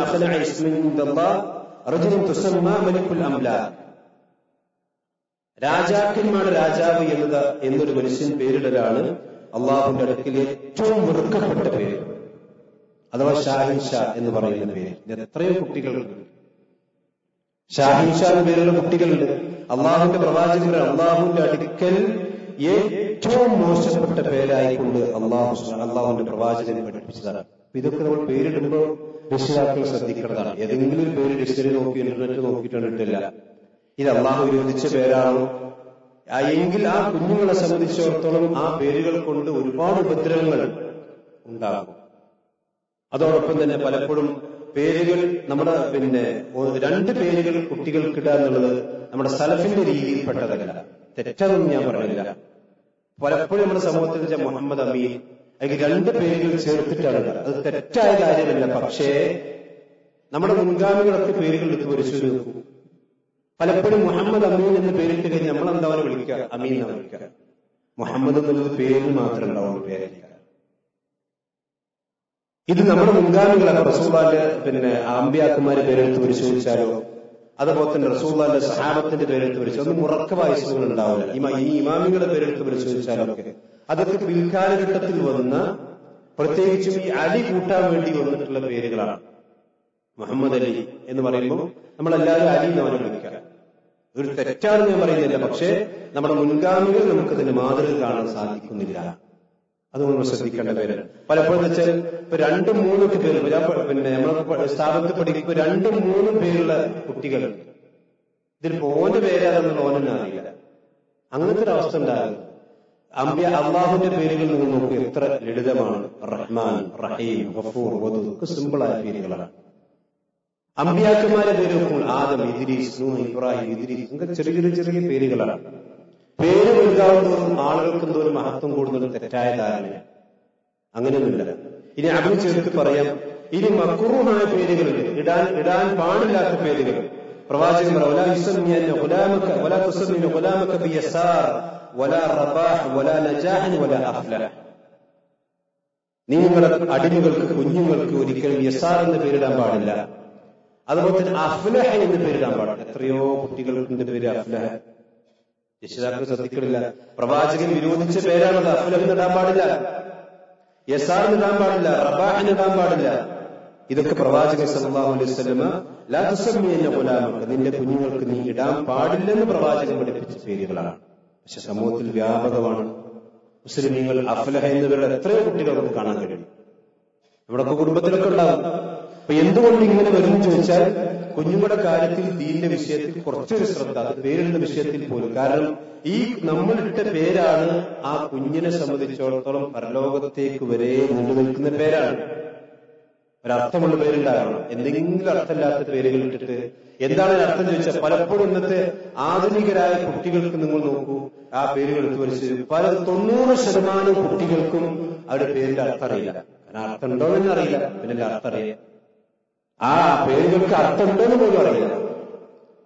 പറഞ്ഞു രാജാക്കന്മാരുടെ രാജാവ് എന്നത് എന്നൊരു മനുഷ്യൻ പേരിടലാണ് അള്ളാഹുവിന്റെ അടുക്കൽ ഏറ്റവും വെറുക്കപ്പെട്ട പേര് അഥവാ ഷാഹിൻ ഷാ എന്ന് പറയുന്ന പേര് ഇത് എത്രയോ കുട്ടികളുണ്ട് ഷാഹിൻ ഷാ എന്ന പേരുള്ള കുട്ടികളുണ്ട് അള്ളാഹുവിന്റെ പ്രവാചകർ അള്ളാഹുവിന്റെ അടുക്കൽ ഏറ്റവും മോശപ്പെട്ട പേരായിക്കൊണ്ട് അള്ളാഹു അള്ളാഹുവിന്റെ പ്രവാചകൻ പഠിപ്പിച്ചതാണ് അപ്പൊ ഇതൊക്കെ നമ്മൾ പേരിടുമ്പോൾ രക്ഷിതാക്കൾ ശ്രദ്ധിക്കേണ്ടതാണ് ഏതെങ്കിലും ഒരു പേര് ഡിക്ഷണറി നോക്കി ഇന്റർനെറ്റ് നോക്കിയിട്ടാണ് ഇട്ടില്ല ഇത് അള്ളാഹു വിരോധിച്ച പേരാണോ എങ്കിൽ ആ കുഞ്ഞുങ്ങളെ സംബന്ധിച്ചിടത്തോളം ആ പേരുകൾ കൊണ്ട് ഒരുപാട് ഉപദ്രവങ്ങൾ ഉണ്ടാകും അതോടൊപ്പം തന്നെ പലപ്പോഴും പേരുകൾ നമ്മുടെ പിന്നെ രണ്ട് പേരുകൾ കുട്ടികൾക്കിടുക എന്നുള്ളത് നമ്മുടെ സലഫിന്റെ രീതിയിൽപ്പെട്ടതല്ല തെറ്റതൊന്നും ഞാൻ പറഞ്ഞില്ല പലപ്പോഴും നമ്മുടെ സമൂഹത്തിൽ വെച്ച മുഹമ്മദ് അമീൻ അല്ലെങ്കിൽ രണ്ട് പേരുകൾ ചേർത്തിട്ടാണ് അത് തെറ്റായ കാര്യമല്ല പക്ഷേ നമ്മുടെ മുൻഗാമികളൊക്കെ പേരുകൾ എടുത്ത് പരിശോധിച്ച് നോക്കൂ പലപ്പോഴും മുഹമ്മദ് അമീൻ എന്ന് പേരിട്ട് കഴിഞ്ഞ് നമ്മൾ എന്താ വിളിക്കുക അമീൻ എന്നാണ് വിളിക്കുക മുഹമ്മദ് എന്നുള്ളത് പേരിൽ മാത്രമേ ഉണ്ടാവുള്ളൂ പേരില്ല ഇത് നമ്മുടെ മുൻഗാമികളാണ് റസൂള്ളാന്റെ പിന്നെ ആമ്പ്യാക്കന്മാരെ പേരെടുത്ത് പരിശോധിച്ചാലോ അതുപോലെ തന്നെ റസൂള്ളാന്റെ സഹാബത്തിന്റെ പേരെടുത്ത് പരിശോധിച്ചു ഒന്നും ഉറക്ക വായിസുകൾ ഉണ്ടാവില്ല ഈ ഇമാമികളുടെ പേരെടുത്ത് പരിശോധിച്ചാലോ ഒക്കെ അതൊക്കെ പിൽക്കാലഘട്ടത്തിൽ വന്ന പ്രത്യേകിച്ചും ഈ അലി കൂട്ടാൻ വേണ്ടി വന്നിട്ടുള്ള പേരുകളാണ് മുഹമ്മദ് അലി എന്ന് പറയുമ്പോൾ നമ്മളെല്ലാവരും അലി എന്നാണ് വിളിക്കുക ഒരു തെറ്റാണെന്ന് ഞാൻ പറയുന്നില്ല പക്ഷേ നമ്മുടെ മുൻഗാമികൾ നമുക്കതിന് മാതൃക കാണാൻ സാധിക്കുന്നില്ല അത് നമ്മൾ ശ്രദ്ധിക്കേണ്ട പേര് പലപ്പോഴും വെച്ചാൽ ഇപ്പൊ രണ്ടും മൂന്നൊക്കെ പേര് പിന്നെ നമ്മളെ സ്ഥാപനത്തിൽ പഠിക്കുമ്പോൾ രണ്ടും മൂന്നും പേരുള്ള കുട്ടികളുണ്ട് ഇതിൽ ഓന്റെ പേരാണെന്നുള്ള ഓനെന്നെ അറിയില്ല അങ്ങനത്തെ ഒരു അവസ്ഥ ഉണ്ടാകും അമ്പ്യ അള്ളാഹുവിന്റെ പേരുകൾ നിങ്ങൾ നോക്കുക എത്ര ലളിതമാണ് റഹ്മാൻ റഹീം ഗഫൂർ വധു ഒക്കെ സിമ്പിളായ പേരുകളാണ് അമ്പ്യാക്കന്മാരെ പേര് നോക്കുമ്പോൾ ആദം ഇദ്രീസ് നൂഹ് ഇബ്രാഹിം ഇദ്രീസ് ഇതൊക്കെ ചെറിയ ചെറിയ ചെറിയ പേരുകളാണ് പേര് വലുതാവുന്നതും ആളുകൾക്ക് എന്തോ ഒരു മഹത്വം കൂടുന്നത് തെറ്റായ ധാരണയാണ് അങ്ങനെയൊന്നുമില്ല ഇനി അതിന് ചേർത്ത് പറയാം ഇനി മക്കുറുമായ പേരുകളുണ്ട് ഇടാൻ ഇടാൻ പാടില്ലാത്ത പേരുകൾ പ്രവാചകൻ നീ നിങ്ങളുടെ അടിമകൾക്ക് കുഞ്ഞുങ്ങൾക്ക് ഒരിക്കലും യസാർ എന്ന് പേരിടാൻ പാടില്ല അതുപോലെ തന്നെ അഫ്ലഹ എന്ന് പേരിടാൻ പാടില്ല എത്രയോ കുട്ടികൾക്ക് പേര് അഫ്ലഹ രക്ഷിതാക്കൾ ശ്രദ്ധിക്കണില്ല പ്രവാചകൻ വിരോധിച്ച പേരാണത് അഫ്ലഹ് ഇടാൻ പാടില്ല യസാറിന് ഇടാൻ പാടില്ല റബാഹിന് ഇടാൻ പാടില്ല ഇതൊക്കെ പ്രവാചകൻ സല്ലല്ലാഹു അലൈഹി വസല്ലമ ലാ തുസമ്മിയന്ന ഗുലാമക്ക് നിന്റെ കുഞ്ഞുങ്ങൾക്ക് നീ ഇടാൻ പാടില്ലെന്ന് പ്രവാചകൻ പഠിപ്പിച്ച പേരുകളാണ് പക്ഷെ സമൂഹത്തിൽ വ്യാപകമാണ് മുസ്ലിമീങ്ങൾ അഫ്ലഹ എന്നിവരുടെ എത്രയോ കുട്ടികൾ നമുക്ക് കാണാൻ കഴിയും നമ്മുടെ കുടുംബത്തിലൊക്കെ ഉണ്ടാവും അപ്പൊ എന്തുകൊണ്ട് ഇങ്ങനെ വരും ചോദിച്ചാൽ കുഞ്ഞുങ്ങളുടെ കാര്യത്തിൽ ദീന്റെ വിഷയത്തിൽ കുറച്ചൊരു ശ്രദ്ധ അത് പേരിടുന്ന വിഷയത്തിൽ പോലും കാരണം ഈ നമ്മളിട്ട പേരാണ് ആ കുഞ്ഞിനെ സംബന്ധിച്ചിടത്തോളം പരലോകത്തേക്ക് വരെ നീണ്ടു നിൽക്കുന്ന പേരാണ് ഒരർത്ഥമുള്ള പേരുണ്ടാകണം എന്തെങ്കിലും അർത്ഥമില്ലാത്ത പേരുകൾ ഇട്ടിട്ട് എന്താണ് അർത്ഥം ചോദിച്ചാൽ പലപ്പോഴും ഇന്നത്തെ ആധുനികരായ കുട്ടികൾക്ക് നിങ്ങൾ നോക്കൂ ആ പേരുകൾ എടുത്തു പരിശോധിച്ചു പല തൊണ്ണൂറ് ശതമാനം കുട്ടികൾക്കും അവരുടെ പേരിന്റെ അർത്ഥം അറിയില്ല കാരണം അർത്ഥം ഉണ്ടോ എന്ന് അറിയില്ല പിന്നെ അർത്ഥം അറിയാം ആ പേരുകൾക്ക് അർത്ഥമുണ്ടെന്ന് പോലും അറിയില്ല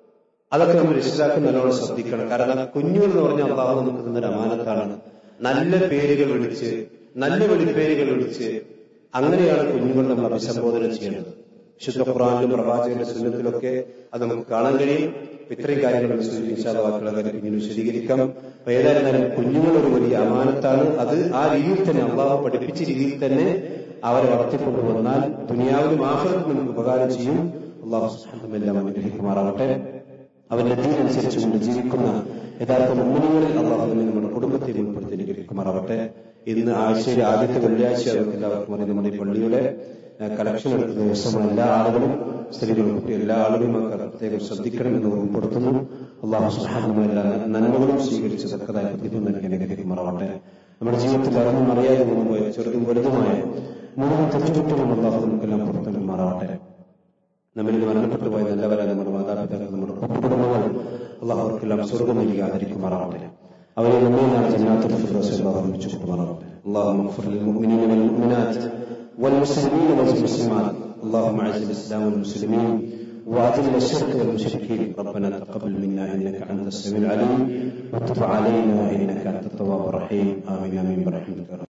അതൊക്കെ നമ്മൾ രക്ഷിതാക്കൾ നല്ലോണം ശ്രദ്ധിക്കണം കാരണം കുഞ്ഞുങ്ങൾ എന്ന് പറഞ്ഞാൽ അള്ളാഹു നമുക്ക് തന്നൊരു അമാനത്താണ് നല്ല പേരുകൾ വിളിച്ച് നല്ല വെളിപ്പേരുകൾ വിളിച്ച് അങ്ങനെയാണ് കുഞ്ഞുങ്ങൾ നമ്മൾ അഭിസംബോധന ചെയ്യേണ്ടത് വിശുദ്ധ ഖുറാനിലും പ്രവാചകന്റെ സുന്നത്തിലൊക്കെ അത് നമുക്ക് കാണാൻ കഴിയും ഇത്രയും കാര്യങ്ങൾ സൂചിപ്പിച്ചാൽ പിന്നീട് വിശദീകരിക്കാം അപ്പൊ ഏതായിരുന്നാലും കുഞ്ഞുങ്ങൾ ഒരു വലിയ അമാനത്താണ് അത് ആ രീതിയിൽ തന്നെ അള്ളാഹു പഠിപ്പിച്ച രീതിയിൽ തന്നെ അവരെ വളർത്തിക്കൊണ്ടുവന്നാൽ ദുനിയാവിലും ആഹ്ലത്തിൽ നമുക്ക് ഉപകാരം ചെയ്യും അള്ളാഹു സുബ്ഹാനഹു എല്ലാം അനുഗ്രഹിക്കുമാറാവട്ടെ അവന്റെ ദീനനുസരിച്ച് കൊണ്ട് ജീവിക്കുന്ന യഥാർത്ഥ മുന്നണികളിൽ അള്ളാഹുവിനെ നമ്മുടെ കുടുംബത്തെ ഉൾപ്പെടുത്തി അനുഗ്രഹിക്കുമാറാവട്ടെ ഇന്ന് ആഴ്ചയിലെ ആദ്യത്തെ വെള്ളിയാഴ്ച അവർക്ക് എല്ലാവർക്കും അറിയാം നമ്മുടെ ഈ പള്ളിയുടെ കളക്ഷൻ എടുക്കുന്ന ദിവസമാണ് എല്ലാ ആളുകളും സ്ത്രീകളും കുട്ടികളും എല്ലാ ആളുകളും ഒക്കെ പ്രത്യേകം ശ്രദ്ധിക്കണം എന്ന് ഉൾപ്പെടുത്തുന്നു അള്ളാഹു സുബ്ഹാനഹു എല്ലാ നന്മകളും സ്വീകരിച്ച് തക്കതായ പ്രതിഫലം നൽകി അനുഗ്രഹിക്കുമാറാവട്ടെ നമ്മുടെ ജീവിതത്തിൽ അറിഞ്ഞും അറിയാതെ പോയ ചെറുതും വലുതുമായ മുഴുവൻ തെറ്റുകുറ്റങ്ങളും അള്ളാഹു നമുക്കെല്ലാം പുറത്തുമാറാവട്ടെ നമ്മളിൽ മരണപ്പെട്ടു പോയ നല്ലവരായ നമ്മുടെ മാതാപിതാക്കൾ നമ്മുടെ കുടുംബങ്ങൾ അള്ളാഹു അവർക്കെല്ലാം സ്വർഗം നൽകി ആദരിക്കുമാറാവട്ടെ അവരെ നമ്മെ നാളെ ജന്നാത്തുൽ ഫിർദൗസ് അള്ളാഹു ഒരുമിച്ച് കൊണ്ടുമാറാവട്ടെ اللهم اغفر للمؤمنين والمؤمنات والمسلمين والمسلمات اللهم اعز الاسلام والمسلمين واذل الشرك والمشركين ربنا تقبل منا انك انت السميع العليم وتب علينا انك انت التواب الرحيم امين امين برحمتك